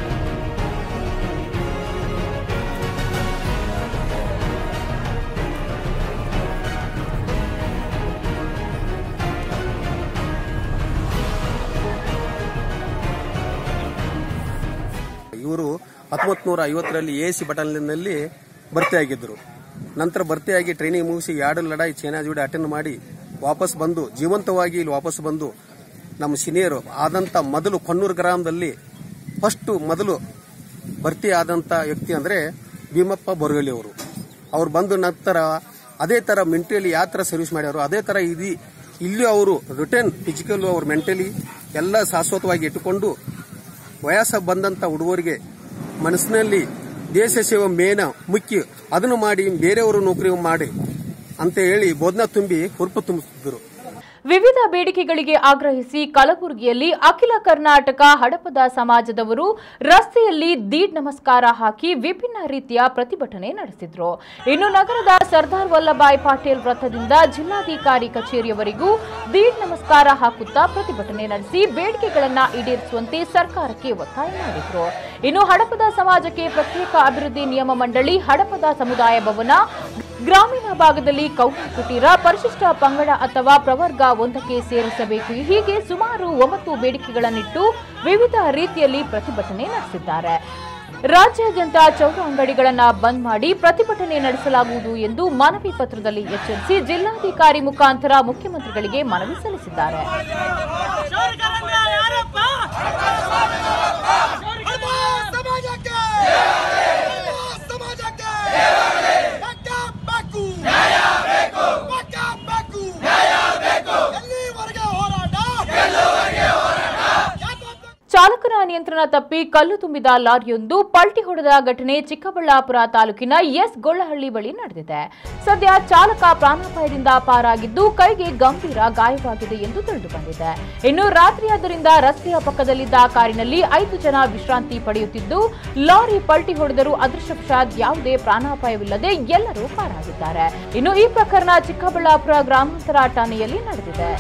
ಇವರು ಹತ್ತೊಂಬತ್ತು ನೂರ ಐವತ್ತರಲ್ಲಿ ಎ ಸಿ ಬಟಾಲಿಯನ್ನಲ್ಲಿ ಭರ್ತಿಯಾಗಿದ್ದರು ನಂತರ ಭರ್ತಿಯಾಗಿ ಟ್ರೈನಿಂಗ್ ಮುಗಿಸಿ ಎರಡು ಲಡಾಯಿ ಚೈನಾ ಜೋಡಿ ಅಟೆಂಡ್ ಮಾಡಿ ವಾಪಸ್ ಬಂದು ಜೀವಂತವಾಗಿ ಇಲ್ಲಿ ವಾಪಸ್ ಬಂದು ನಮ್ಮ ಸಿನಿಯರು ಆದಂತ ಮೊದಲು ಕೊನ್ನೂರು ಗ್ರಾಮದಲ್ಲಿ ಫಸ್ಟ್ ಮೊದಲು ಭರ್ತಿ ಆದಂತ ವ್ಯಕ್ತಿ ಅಂದ್ರೆ ಭೀಮಪ್ಪ ಬೊರಗಲಿ ಅವರು ಅವ್ರು ಬಂದ ನಂತರ ಅದೇ ತರ ಮಿಲಿಟರಿಯಲ್ಲಿ ಯಾವ ತರ ಸರ್ವಿಸ್ ಮಾಡ್ಯಾರೋ ಅದೇ ತರ ಇದೀ ಇಲ್ಲಿ ಅವರು ರಿಟರ್ನ್ ಫಿಸಿಕಲ್ ಅವ್ರ ಮೆಂಟಲಿ ಎಲ್ಲ ಶಾಶ್ವತವಾಗಿ ಇಟ್ಟುಕೊಂಡು ವಯಸ್ಸ ಬಂದಂತ ಹುಡುಗರಿಗೆ ಮನಸ್ಸಿನಲ್ಲಿ ದೇಶ ಸೇವೆ ಮೇನ ಮುಖ್ಯ ಅದನ್ನು ಮಾಡಿ ಬೇರೆಯವರು ನೌಕರಿ ಮಾಡಿ ಅಂತ ಹೇಳಿ ಬೋಧನಾ ತುಂಬಿ ಹುರುಪು ತುಂಬುತ್ತಿದ್ದರು ವಿವಿಧ ಬೇಡಿಕೆಗಳಿಗೆ ಆಗ್ರಹಿಸಿ ಕಲಬುರಗಿಯಲ್ಲಿ ಅಖಿಲ ಕರ್ನಾಟಕ ಹಡಪದ ಸಮಾಜದವರು ರಸ್ತೆಯಲ್ಲಿ ದೀಡ್ ನಮಸ್ಕಾರ ಹಾಕಿ ವಿಭಿನ್ನ ರೀತಿಯ ಪ್ರತಿಭಟನೆ ನಡೆಸಿದ್ರು ಇನ್ನು ನಗರದ ಸರ್ದಾರ್ ವಲ್ಲಭಾಯ್ ಪಾಟೀಲ್ ವೃತ್ತದಿಂದ ಜಿಲ್ಲಾಧಿಕಾರಿ ಕಚೇರಿಯವರೆಗೂ ದೀಡ್ ನಮಸ್ಕಾರ ಹಾಕುತ್ತಾ ಪ್ರತಿಭಟನೆ ನಡೆಸಿ ಬೇಡಿಕೆಗಳನ್ನ ಈಡೇರಿಸುವಂತೆ ಸರ್ಕಾರಕ್ಕೆ ಒತ್ತಾಯ ಮಾಡಿದ್ರು ಇನ್ನು ಹಡಪದ ಸಮಾಜಕ್ಕೆ ಪ್ರತ್ಯೇಕ ಅಭಿವೃದ್ಧಿ ನಿಯಮ ಮಂಡಳಿ ಹಡಪದ ಸಮುದಾಯ ಭವನ ಗ್ರಾಮೀಣ ಭಾಗದಲ್ಲಿ ಕೌಟಿ ಕುಟೀರ ಪರಿಶಿಷ್ಟ ಪಂಗಡ ಅಥವಾ ಪ್ರವರ್ಗ ಒಂದಕ್ಕೆ ಸೇರಿಸಬೇಕು ಹೀಗೆ ಸುಮಾರು ಒಂಬತ್ತು ಬೇಡಿಕೆಗಳನ್ನಿಟ್ಟು ವಿವಿಧ ರೀತಿಯಲ್ಲಿ ಪ್ರತಿಭಟನೆ ನಡೆಸಿದ್ದಾರೆ ರಾಜ್ಯಾದ್ಯಂತ ಚೌರ ಅಂಗಡಿಗಳನ್ನ ಬಂದ್ ಮಾಡಿ ಪ್ರತಿಭಟನೆ ನಡೆಸಲಾಗುವುದು ಎಂದು ಮನವಿ ಪತ್ರದಲ್ಲಿ ಎಚ್ಚರಿಸಿ ಜಿಲ್ಲಾಧಿಕಾರಿ ಮುಖಾಂತರ ಮುಖ್ಯಮಂತ್ರಿಗಳಿಗೆ ಮನವಿ ಸಲ್ಲಿಸಿದ್ದಾರೆ ಚಾಲಕನ ನಿಯಂತ್ರಣ ತಪ್ಪಿ ಕಲ್ಲು ತುಂಬಿದ ಲಾರಿಯೊಂದು ಪಲ್ಟಿ ಹೊಡೆದ ಘಟನೆ ಚಿಕ್ಕಬಳ್ಳಾಪುರ ತಾಲೂಕಿನ ಎಸ್ ಗೊಳ್ಳಹಳ್ಳಿ ಬಳಿ ನಡೆದಿದೆ ಸದ್ಯ ಚಾಲಕ ಪ್ರಾಣಾಪಾಯದಿಂದ ಪಾರಾಗಿದ್ದು ಕೈಗೆ ಗಂಭೀರ ಗಾಯವಾಗಿದೆ ಎಂದು ತಿಳಿದುಬಂದಿದೆ ಇನ್ನು ರಾತ್ರಿಯಾದ್ದರಿಂದ ರಸ್ತೆಯ ಪಕ್ಕದಲ್ಲಿದ್ದ ಕಾರಿನಲ್ಲಿ ಐದು ಜನ ವಿಶ್ರಾಂತಿ ಪಡೆಯುತ್ತಿದ್ದು ಲಾರಿ ಪಲ್ಟಿ ಹೊಡೆದರೂ ಅದೃಷ್ಟವಶಾತ್ ಯಾವುದೇ ಪ್ರಾಣಾಪಾಯವಿಲ್ಲದೆ ಎಲ್ಲರೂ ಪಾರಾಗಿದ್ದಾರೆ ಇನ್ನು ಈ ಪ್ರಕರಣ ಚಿಕ್ಕಬಳ್ಳಾಪುರ ಗ್ರಾಮಾಂತರ ಠಾಣೆಯಲ್ಲಿ ನಡೆದಿದೆ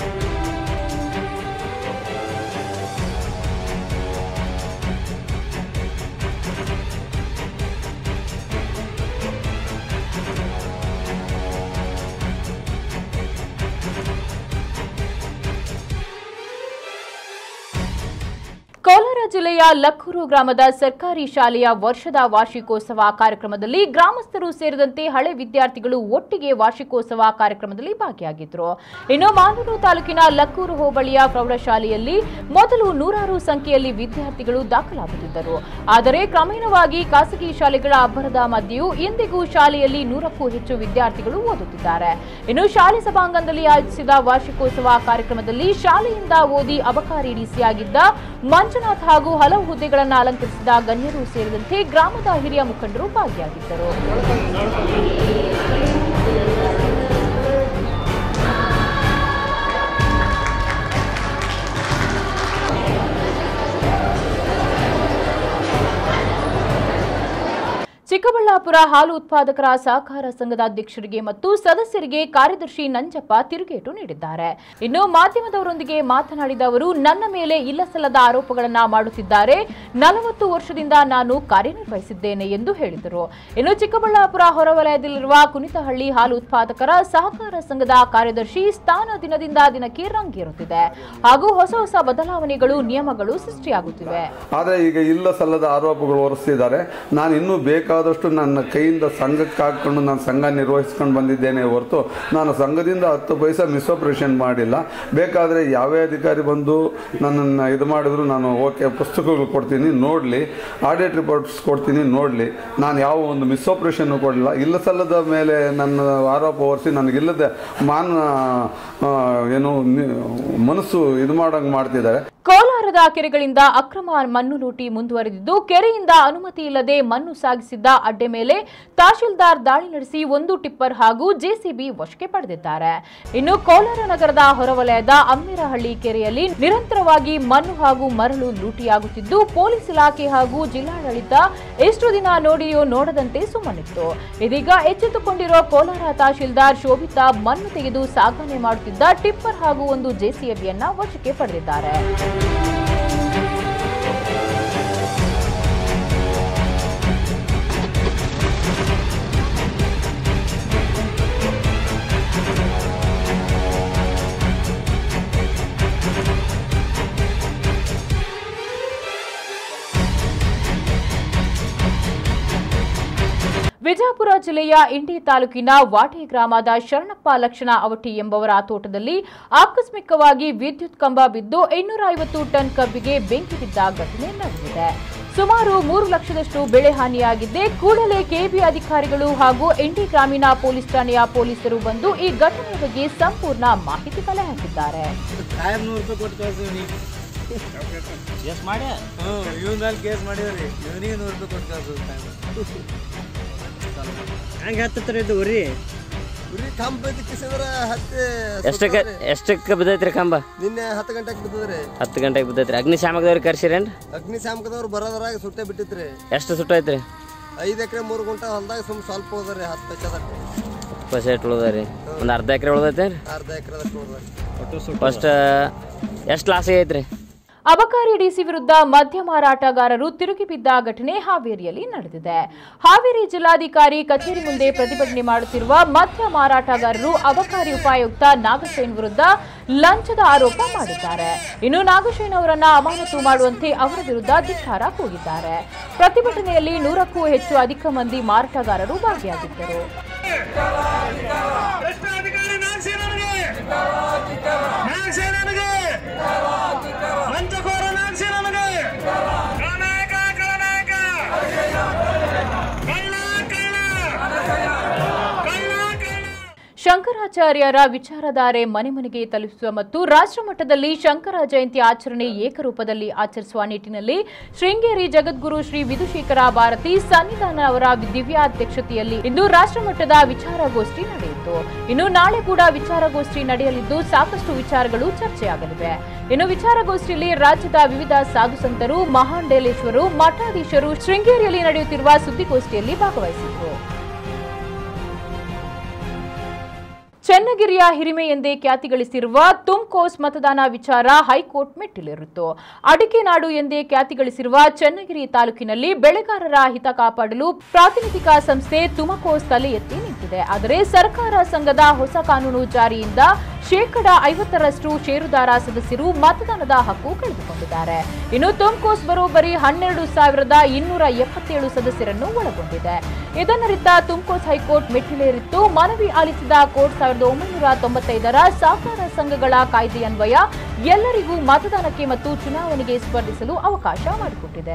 ಕೋಲಾರ ಜಿಲ್ಲೆಯ ಲಕ್ಕೂರು ಗ್ರಾಮದ ಸರ್ಕಾರಿ ಶಾಲೆಯ ವರ್ಷದ ವಾರ್ಷಿಕೋತ್ಸವ ಕಾರ್ಯಕ್ರಮದಲ್ಲಿ ಗ್ರಾಮಸ್ಥರು ಸೇರಿದಂತೆ ಹಳೆ ವಿದ್ಯಾರ್ಥಿಗಳು ಒಟ್ಟಿಗೆ ವಾರ್ಷಿಕೋತ್ಸವ ಕಾರ್ಯಕ್ರಮದಲ್ಲಿ ಭಾಗಿಯಾಗಿದ್ದರು ಇನ್ನು ಮಾಲೂರು ತಾಲೂಕಿನ ಲಕ್ಕೂರು ಹೋಬಳಿಯ ಪ್ರೌಢಶಾಲೆಯಲ್ಲಿ ಮೊದಲು ನೂರಾರು ಸಂಖ್ಯೆಯಲ್ಲಿ ವಿದ್ಯಾರ್ಥಿಗಳು ದಾಖಲಾಗುತ್ತಿದ್ದರು ಆದರೆ ಕ್ರಮೇಣವಾಗಿ ಖಾಸಗಿ ಶಾಲೆಗಳ ಅಬ್ಬರದ ಮಧ್ಯೆಯೂ ಇಂದಿಗೂ ಶಾಲೆಯಲ್ಲಿ ನೂರಕ್ಕೂ ಹೆಚ್ಚು ವಿದ್ಯಾರ್ಥಿಗಳು ಓದುತ್ತಿದ್ದಾರೆ ಇನ್ನು ಶಾಲೆ ಸಭಾಂಗಣದಲ್ಲಿ ಆಯೋಜಿಸಿದ ವಾರ್ಷಿಕೋತ್ಸವ ಕಾರ್ಯಕ್ರಮದಲ್ಲಿ ಶಾಲೆಯಿಂದ ಓದಿ ಅಬಕಾರಿ ಡಿಸಿಯಾಗಿದ್ದ ಮಂಜುನಾಥ್ ಹಾಗೂ ಹಲವು ಹುದ್ದೆಗಳನ್ನು ಅಲಂಕರಿಸಿದ ಗಣ್ಯರು ಸೇರಿದಂತೆ ಗ್ರಾಮದ ಹಿರಿಯ ಮುಖಂಡರು ಭಾಗಿಯಾಗಿದ್ದರು ಚಿಕ್ಕಬಳ್ಳಾಪುರ ಹಾಲು ಉತ್ಪಾದಕರ ಸಹಕಾರ ಸಂಘದ ಅಧ್ಯಕ್ಷರಿಗೆ ಮತ್ತು ಸದಸ್ಯರಿಗೆ ಕಾರ್ಯದರ್ಶಿ ನಂಜಪ್ಪ ತಿರುಗೇಟು ನೀಡಿದ್ದಾರೆ ಇನ್ನು ಮಾಧ್ಯಮದವರೊಂದಿಗೆ ಮಾತನಾಡಿದ ಅವರು ನನ್ನ ಮೇಲೆ ಇಲ್ಲಸಲ್ಲದ ಆರೋಪಗಳನ್ನ ಮಾಡುತ್ತಿದ್ದಾರೆ ನಲವತ್ತು ವರ್ಷದಿಂದ ನಾನು ಕಾರ್ಯನಿರ್ವಹಿಸಿದ್ದೇನೆ ಎಂದು ಹೇಳಿದರು ಇನ್ನು ಚಿಕ್ಕಬಳ್ಳಾಪುರ ಹೊರವಲಯದಲ್ಲಿರುವ ಕುನಿತಹಳ್ಳಿ ಹಾಲು ಉತ್ಪಾದಕರ ಸಹಕಾರ ಸಂಘದ ಕಾರ್ಯದರ್ಶಿ ಸ್ಥಾನ ದಿನದಿಂದ ದಿನಕ್ಕೆ ರಂಗೇರುತ್ತಿದೆ ಹಾಗೂ ಹೊಸ ಹೊಸ ಬದಲಾವಣೆಗಳು ನಿಯಮಗಳು ಸೃಷ್ಟಿಯಾಗುತ್ತಿವೆ ಆದರೆ ಈಗ ಇಲ್ಲ ಸಲ್ಲದ ಆರೋಪಗಳು ಹೊರಿಸ್ತಿದ್ದಾರೆ ನಾನು ಇನ್ನೂ ಬೇಕಾದಷ್ಟು ನನ್ನ ಕೈಯಿಂದ ಸಂಘಕ್ಕೆ ಹಾಕ್ಕೊಂಡು ನಾನು ಸಂಘ ನಿರ್ವಹಿಸ್ಕೊಂಡು ಬಂದಿದ್ದೇನೆ ಹೊರತು ನಾನು ಸಂಘದಿಂದ ಹತ್ತು ಪೈಸಾ ಮಿಸ್ಆಪ್ರೇಷನ್ ಮಾಡಿಲ್ಲ ಬೇಕಾದರೆ ಯಾವೇ ಅಧಿಕಾರಿ ಬಂದು ನನ್ನನ್ನು ಇದು ಮಾಡಿದ್ರು ನಾನು ಓಕೆ ಪುಸ್ತಕಗಳು ಕೊಡ್ತೀನಿ ನೋಡಲಿ ಆಡಿಟ್ ರಿಪೋರ್ಟ್ಸ್ ಕೊಡ್ತೀನಿ ನೋಡಲಿ ನಾನು ಯಾವ ಒಂದು ಮಿಸ್ಆಪ್ರೇಷನ್ನು ಕೊಡಲಿಲ್ಲ ಇಲ್ಲ ಸಲ್ಲದ ಮೇಲೆ ನನ್ನ ಆರೋಪ ಹೊರಿಸಿ ನನಗಿಲ್ಲದೆ ಮಾನ ಆ, ಏನು ನಿ- ಮನಸ್ಸು ಇದು ಮಾಡೋಂಗೆ ಮಾಡ್ತಿದ್ದಾರೆ ಕೋಲಾರದ ಕೆರೆಗಳಿಂದ ಅಕ್ರಮ ಮಣ್ಣು ಲೂಟಿ ಮುಂದುವರೆದಿದ್ದು ಕೆರೆಯಿಂದ ಅನುಮತಿ ಇಲ್ಲದೆ ಮಣ್ಣು ಸಾಗಿಸಿದ್ದ ಅಡ್ಡೆ ಮೇಲೆ ತಹಶೀಲ್ದಾರ್ ದಾಳಿ ನಡೆಸಿ ಒಂದು ಟಿಪ್ಪರ್ ಹಾಗೂ ಜೆಸಿಬಿ ವಶಕ್ಕೆ ಪಡೆದಿದ್ದಾರೆ ಇನ್ನು ಕೋಲಾರ ನಗರದ ಹೊರವಲಯದ ಅಮ್ಮಿರಹಳ್ಳಿ ಕೆರೆಯಲ್ಲಿ ನಿರಂತರವಾಗಿ ಮಣ್ಣು ಹಾಗೂ ಮರಳು ಲೂಟಿಯಾಗುತ್ತಿದ್ದು ಪೊಲೀಸ್ ಇಲಾಖೆ ಹಾಗೂ ಜಿಲ್ಲಾಡಳಿತ ಎಷ್ಟು ದಿನ ನೋಡಿಯೋ ನೋಡದಂತೆ ಸುಮ್ಮನಿತ್ತು ಇದೀಗ ಎಚ್ಚೆತ್ತುಕೊಂಡಿರೋ ಕೋಲಾರ ತಹಶೀಲ್ದಾರ್ ಶೋಭಿತಾ ಮಣ್ಣು ತೆಗೆದು ಸಾಗಣೆ ಮಾಡುತ್ತಿದ್ದ ಟಿಪ್ಪರ್ ಹಾಗೂ ಒಂದು ಜೆಸಿಬಿಯನ್ನ ವಶಕ್ಕೆ ಪಡೆದಿದ್ದಾರೆ ವಿಜಯಪುರ ಜಿಲ್ಲೆಯ ಇಂಡಿ ತಾಲೂಕಿನ ವಾಟೆ ಗ್ರಾಮದ ಶರಣಪ್ಪ ಲಕ್ಷಣ ಅವಟಿ ಎಂಬವರ ತೋಟದಲ್ಲಿ ಆಕಸ್ಮಿಕವಾಗಿ ವಿದ್ಯುತ್ ಕಂಬ ಬಿದ್ದು ಇನ್ನೂರ ಐವತ್ತು ಟನ್ ಕಬ್ಬಿಗೆ ಬೆಂಕಿ ಬಿದ್ದ ಘಟನೆ ನಡೆದಿದೆ ಸುಮಾರು ಮೂರು ಲಕ್ಷದಷ್ಟು ಬೆಳೆ ಹಾನಿಯಾಗಿದ್ದೆ ಕೂಡಲೇ ಕೆಬಿ ಅಧಿಕಾರಿಗಳು ಹಾಗೂ ಇಂಡಿ ಗ್ರಾಮೀಣ ಪೊಲೀಸ್ ಠಾಣೆಯ ಪೊಲೀಸರು ಬಂದು ಈ ಘಟನೆ ಬಗ್ಗೆ ಸಂಪೂರ್ಣ ಮಾಹಿತಿ ಕಲೆ ಹಾಕಿದ್ದಾರೆ ಕಾಯಂ ನೂರು ರೂಪಾಯಿ ಕೊಟ್ಟು ಕಳ್ಸಿವ್ನಿ ಕೇಸ್ ಮಾಡಿ ಹ್ಞೂ ಇವನ ಮೇಲೆ ಕೇಸ್ ಮಾಡಿವ್ರಿ ಇವನಿಗೆ ನೂರು ರೂಪಾಯಿ ಕೊಟ್ಟು ಕಳ್ಸೋದು ಹೆಂಗೆ ಹತ್ತತ್ರ ಇದು ಉರಿ ಉರಿ ಕಂಬ ಕಿಸಿದ್ರ ಹತ್ತಿ ಎಷ್ಟಕ್ಕೆ ಎಷ್ಟಕ್ಕೆ ಬಿದ್ದೈತ್ರಿ ಕಂಬ ನಿನ್ನೆ ಹತ್ತು ಗಂಟೆಗೆ ಬಿದ್ದದ್ರಿ ಹತ್ತು ಗಂಟೆಗೆ ಬಿದ್ದೈತ್ರಿ ಅಗ್ನಿಶಾಮಕದವ್ರಿಗೆ ಕರ್ಸಿರೇನ್ರಿ ಅಗ್ನಿಶಾಮಕದವ್ರು ಬರೋದ್ರಾಗ ಸುಟ್ಟೆ ಬಿಟ್ಟಿತ್ರಿ ಎಷ್ಟು ಸುಟ್ಟೈತ್ರಿ ಐದು ಎಕರೆ ಮೂರು ಗುಂಟ ಹೊಲ್ದಾಗ ಸುಮ್ ಸ್ವಲ್ಪ ಹೋದ್ರಿ ಹತ್ತು ಪೈಸದ ಪಸೆಟ್ ಉಳ್ದರಿ ಒಂದು ಅರ್ಧ ಎಕರೆ ಉಳ್ದೈತೇನ್ರಿ ಅರ್ಧ ಎಕರೆದಷ್ಟು ಹೋದ್ರಿ ಫಸ್ಟ್ ಎಷ್ಟು ಲಾಸ್ ಐತ್ರಿ ಅಬಕಾರಿ ಡಿಸಿ ವಿರುದ್ಧ ಮದ್ಯ ಮಾರಾಟಗಾರರು ತಿರುಗಿ ಬಿದ್ದ ಘಟನೆ ಹಾವೇರಿಯಲ್ಲಿ ನಡೆದಿದೆ ಹಾವೇರಿ ಜಿಲ್ಲಾಧಿಕಾರಿ ಕಚೇರಿ ಮುಂದೆ ಪ್ರತಿಭಟನೆ ಮಾಡುತ್ತಿರುವ ಮದ್ಯ ಮಾರಾಟಗಾರರು ಅಬಕಾರಿ ಉಪಾಯುಕ್ತ ನಾಗಶೇನ್ ವಿರುದ್ಧ ಲಂಚದ ಆರೋಪ ಮಾಡಿದ್ದಾರೆ ಇನ್ನು ನಾಗಶೇನ್ ಅವರನ್ನ ಅಮಾನತು ಮಾಡುವಂತೆ ಅವರ ವಿರುದ್ಧ ಧಿಕ್ಕಾರ ಕೂಗಿದ್ದಾರೆ ಪ್ರತಿಭಟನೆಯಲ್ಲಿ ನೂರಕ್ಕೂ ಹೆಚ್ಚು ಅಧಿಕ ಮಂದಿ ಮಾರಾಟಗಾರರು ಭಾಗಿಯಾಗಿದ್ದರು ಶಂಕರಾಚಾರ್ಯರ ವಿಚಾರಧಾರೆ ಮನೆ ಮನೆಗೆ ತಲುಪಿಸುವ ಮತ್ತು ರಾಷ್ಟ್ರ ಮಟ್ಟದಲ್ಲಿ ಶಂಕರ ಜಯಂತಿ ಆಚರಣೆ ಏಕರೂಪದಲ್ಲಿ ಆಚರಿಸುವ ನಿಟ್ಟಿನಲ್ಲಿ ಶೃಂಗೇರಿ ಜಗದ್ಗುರು ಶ್ರೀ ವಿಧುಶೇಖರ ಭಾರತಿ ಸನ್ನಿಧಾನ ಅವರ ದಿವ್ಯಾಧ್ಯಕ್ಷತೆಯಲ್ಲಿ ಇಂದು ರಾಷ್ಟ್ರ ಮಟ್ಟದ ವಿಚಾರಗೋಷ್ಠಿ ನಡೆಯಿತು ಇನ್ನು ನಾಳೆ ಕೂಡ ವಿಚಾರಗೋಷ್ಠಿ ನಡೆಯಲಿದ್ದು ಸಾಕಷ್ಟು ವಿಚಾರಗಳು ಚರ್ಚೆಯಾಗಲಿವೆ ಇನ್ನು ವಿಚಾರಗೋಷ್ಠಿಯಲ್ಲಿ ರಾಜ್ಯದ ವಿವಿಧ ಸಾಧು ಸಂತರು ಮಹಾಂಡೇಲೇಶ್ವರು ಮಠಾಧೀಶರು ಶೃಂಗೇರಿಯಲ್ಲಿ ನಡೆಯುತ್ತಿರುವ ಸುದ್ದಿಗೋಷ್ಠಿಯಲ್ಲಿ ಭಾಗವಹಿಸಿದರು ಚನ್ನಗಿರಿಯ ಹಿರಿಮೆ ಎಂದೇ ಖ್ಯಾತಿ ಗಳಿಸಿರುವ ತುಮ್ಕೋಸ್ ಮತದಾನ ವಿಚಾರ ಹೈಕೋರ್ಟ್ ಮೆಟ್ಟಿಲೇರಿತ್ತು ಅಡಿಕೆ ನಾಡು ಎಂದೇ ಖ್ಯಾತಿ ಗಳಿಸಿರುವ ಚನ್ನಗಿರಿ ತಾಲೂಕಿನಲ್ಲಿ ಬೆಳೆಗಾರರ ಹಿತ ಕಾಪಾಡಲು ಪ್ರಾತಿನಿಧಿಕ ಸಂಸ್ಥೆ ತುಮಕೋಸ್ ತಲೆ ಎತ್ತಿ ನಿಂತಿದೆ ಆದರೆ ಸರ್ಕಾರ ಸಂಘದ ಹೊಸ ಕಾನೂನು ಜಾರಿಯಿಂದ ಶೇಕಡ ಐವತ್ತರಷ್ಟು ಷೇರುದಾರ ಸದಸ್ಯರು ಮತದಾನದ ಹಕ್ಕು ಕಳೆದುಕೊಂಡಿದ್ದಾರೆ ಇನ್ನು ತುಮ್ಕೋಸ್ ಬರೋಬ್ಬರಿ ಹನ್ನೆರಡು ಸಾವಿರದ ಇನ್ನೂರ ಎಪ್ಪತ್ತೇಳು ಸದಸ್ಯರನ್ನು ಒಳಗೊಂಡಿದೆ ಇದನ್ನರಿತ ತುಮ್ಕೋಸ್ ಹೈಕೋರ್ಟ್ ಮೆಟ್ಟಿಲೇರಿತ್ತು ಮನವಿ ಆಲಿಸಿದ ಕೋರ್ಟ್ ಸಾವಿರದ ಒಂಬೈನೂರ ತೊಂಬತ್ತೈದರ ಸಹಕಾರ ಸಂಘಗಳ ಕಾಯ್ದೆಯನ್ವಯ ಎಲ್ಲರಿಗೂ ಮತದಾನಕ್ಕೆ ಮತ್ತು ಚುನಾವಣೆಗೆ ಸ್ಪರ್ಧಿಸಲು ಅವಕಾಶ ಮಾಡಿಕೊಟ್ಟಿದೆ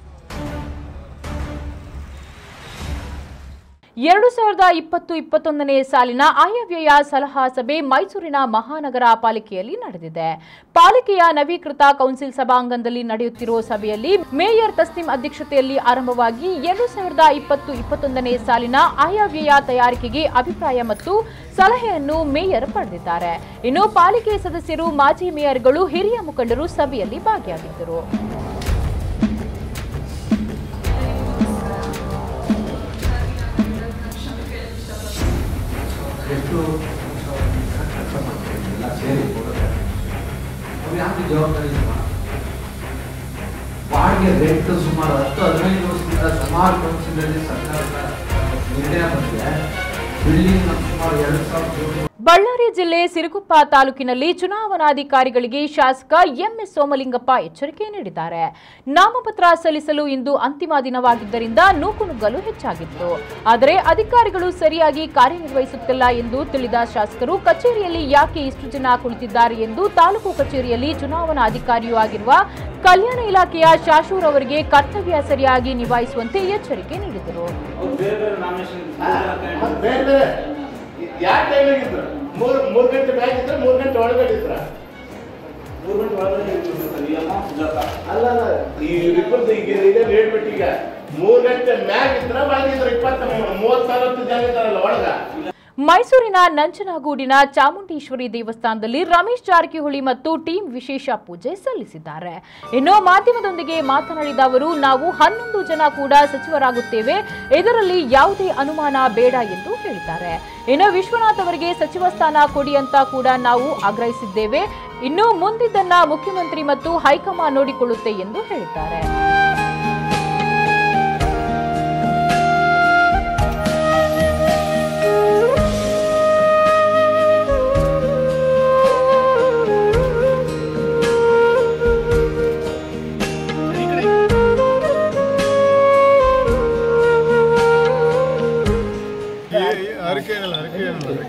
ಎರಡು ಸಾವಿರದ ಇಪ್ಪತ್ತು ಇಪ್ಪತ್ತೊಂದನೇ ಸಾಲಿನ ಆಯವ್ಯಯ ಸಲಹಾ ಸಭೆ ಮೈಸೂರಿನ ಮಹಾನಗರ ಪಾಲಿಕೆಯಲ್ಲಿ ನಡೆದಿದೆ ಪಾಲಿಕೆಯ ನವೀಕೃತ ಕೌನ್ಸಿಲ್ ಸಭಾಂಗಣದಲ್ಲಿ ನಡೆಯುತ್ತಿರುವ ಸಭೆಯಲ್ಲಿ ಮೇಯರ್ ತಸ್ನಿಂ ಅಧ್ಯಕ್ಷತೆಯಲ್ಲಿ ಆರಂಭವಾಗಿ ಎರಡು ಸಾವಿರದ ಇಪ್ಪತ್ತು ಇಪ್ಪತ್ತೊಂದನೇ ಸಾಲಿನ ಆಯವ್ಯಯ ತಯಾರಿಕೆಗೆ ಅಭಿಪ್ರಾಯ ಮತ್ತು ಸಲಹೆಯನ್ನು ಮೇಯರ್ ಪಡೆದಿದ್ದಾರೆ ಇನ್ನು ಪಾಲಿಕೆ ಸದಸ್ಯರು ಮಾಜಿ ಮೇಯರ್ಗಳು ಹಿರಿಯ ಮುಖಂಡರು ಸಭೆಯಲ್ಲಿ ಭಾಗಿಯಾಗಿದ್ದರು ಎಷ್ಟು ಎಲ್ಲ ಸೇರಿ ಅವ್ರು ಯಾಕೆ ಜವಾಬ್ದಾರಿ ಇಲ್ಲ? ಬಾಡಿಗೆ ರೇಟ್ ಸುಮಾರು ಹತ್ತು ಹದಿನೈದು ವರ್ಷದಿಂದ ಸುಮಾರು ಕೌನ್ಸಿಲಲ್ಲಿ ಸರ್ಕಾರದ ನಿರ್ಣಯ ಬಂದಿದೆ ಬಿಲ್ಡಿಂಗ್ ನಮ್ಮ ಸುಮಾರು ಎರಡು ಸಾವಿರದ ಬಳ್ಳಾರಿ ಜಿಲ್ಲೆ ಸಿರುಗುಪ್ಪ ತಾಲೂಕಿನಲ್ಲಿ ಚುನಾವಣಾಧಿಕಾರಿಗಳಿಗೆ ಶಾಸಕ ಎಂಎಸ್ ಸೋಮಲಿಂಗಪ್ಪ ಎಚ್ಚರಿಕೆ ನೀಡಿದ್ದಾರೆ ನಾಮಪತ್ರ ಸಲ್ಲಿಸಲು ಇಂದು ಅಂತಿಮ ದಿನವಾಗಿದ್ದರಿಂದ ನೂಕುನುಗ್ಗಲು ಹೆಚ್ಚಾಗಿತ್ತು ಆದರೆ ಅಧಿಕಾರಿಗಳು ಸರಿಯಾಗಿ ಕಾರ್ಯನಿರ್ವಹಿಸುತ್ತಿಲ್ಲ ಎಂದು ತಿಳಿದ ಶಾಸಕರು ಕಚೇರಿಯಲ್ಲಿ ಯಾಕೆ ಇಷ್ಟು ಜನ ಕುಳಿತಿದ್ದಾರೆ ಎಂದು ತಾಲೂಕು ಕಚೇರಿಯಲ್ಲಿ ಚುನಾವಣಾ ಅಧಿಕಾರಿಯೂ ಆಗಿರುವ ಕಲ್ಯಾಣ ಇಲಾಖೆಯ ಶಾಶೂರ್ ಅವರಿಗೆ ಕರ್ತವ್ಯ ಸರಿಯಾಗಿ ನಿಭಾಯಿಸುವಂತೆ ಎಚ್ಚರಿಕೆ ನೀಡಿದರು ಬೇರೆ ಬೇರೆ ಯಾವ ಟೈಮಿಗೆ ಇದ್ರು ಮೂರ್ ಮೂರ್ ಗಂಟೆ ಬ್ಯಾಗ್ ಇದ್ರೆ ಮೂರ್ ಗಂಟೆ ಒಳಗಡೆ ಇದ್ರ ಮೂರ್ ಗಂಟೆ ಒಳಗಡೆ ಅಲ್ಲ ಅಲ್ಲ ಈ ಇಬ್ಬರದ್ದು ಈಗ ಇದೆ ರೇಟ್ ಬಿಟ್ಟು ಈಗ ಮೂರ್ ಗಂಟೆ ಮ್ಯಾಗ್ ಇದ್ರ ಒಳಗಿದ್ರ ಇಪ್ಪತ್ತ ಮೂವತ್ ಸಾವಿರ ಜನ ಇದ್ದಾರಲ್ಲ ಒಳಗ ಮೈಸೂರಿನ ನಂಜನಗೂಡಿನ ಚಾಮುಂಡೇಶ್ವರಿ ದೇವಸ್ಥಾನದಲ್ಲಿ ರಮೇಶ್ ಜಾರಕಿಹೊಳಿ ಮತ್ತು ಟೀಂ ವಿಶೇಷ ಪೂಜೆ ಸಲ್ಲಿಸಿದ್ದಾರೆ ಇನ್ನು ಮಾಧ್ಯಮದೊಂದಿಗೆ ಮಾತನಾಡಿದ ಅವರು ನಾವು ಹನ್ನೊಂದು ಜನ ಕೂಡ ಸಚಿವರಾಗುತ್ತೇವೆ ಇದರಲ್ಲಿ ಯಾವುದೇ ಅನುಮಾನ ಬೇಡ ಎಂದು ಹೇಳಿದ್ದಾರೆ ಇನ್ನು ವಿಶ್ವನಾಥ್ ಅವರಿಗೆ ಸಚಿವ ಸ್ಥಾನ ಕೊಡಿ ಅಂತ ಕೂಡ ನಾವು ಆಗ್ರಹಿಸಿದ್ದೇವೆ ಇನ್ನು ಮುಂದಿದ್ದನ್ನ ಮುಖ್ಯಮಂತ್ರಿ ಮತ್ತು ಹೈಕಮಾಂಡ್ ನೋಡಿಕೊಳ್ಳುತ್ತೆ ಎಂದು ಹೇಳಿದ್ದಾರೆ ಅರಿಕೆ ಏನಿಲ್ಲ ಅರಿಕೆ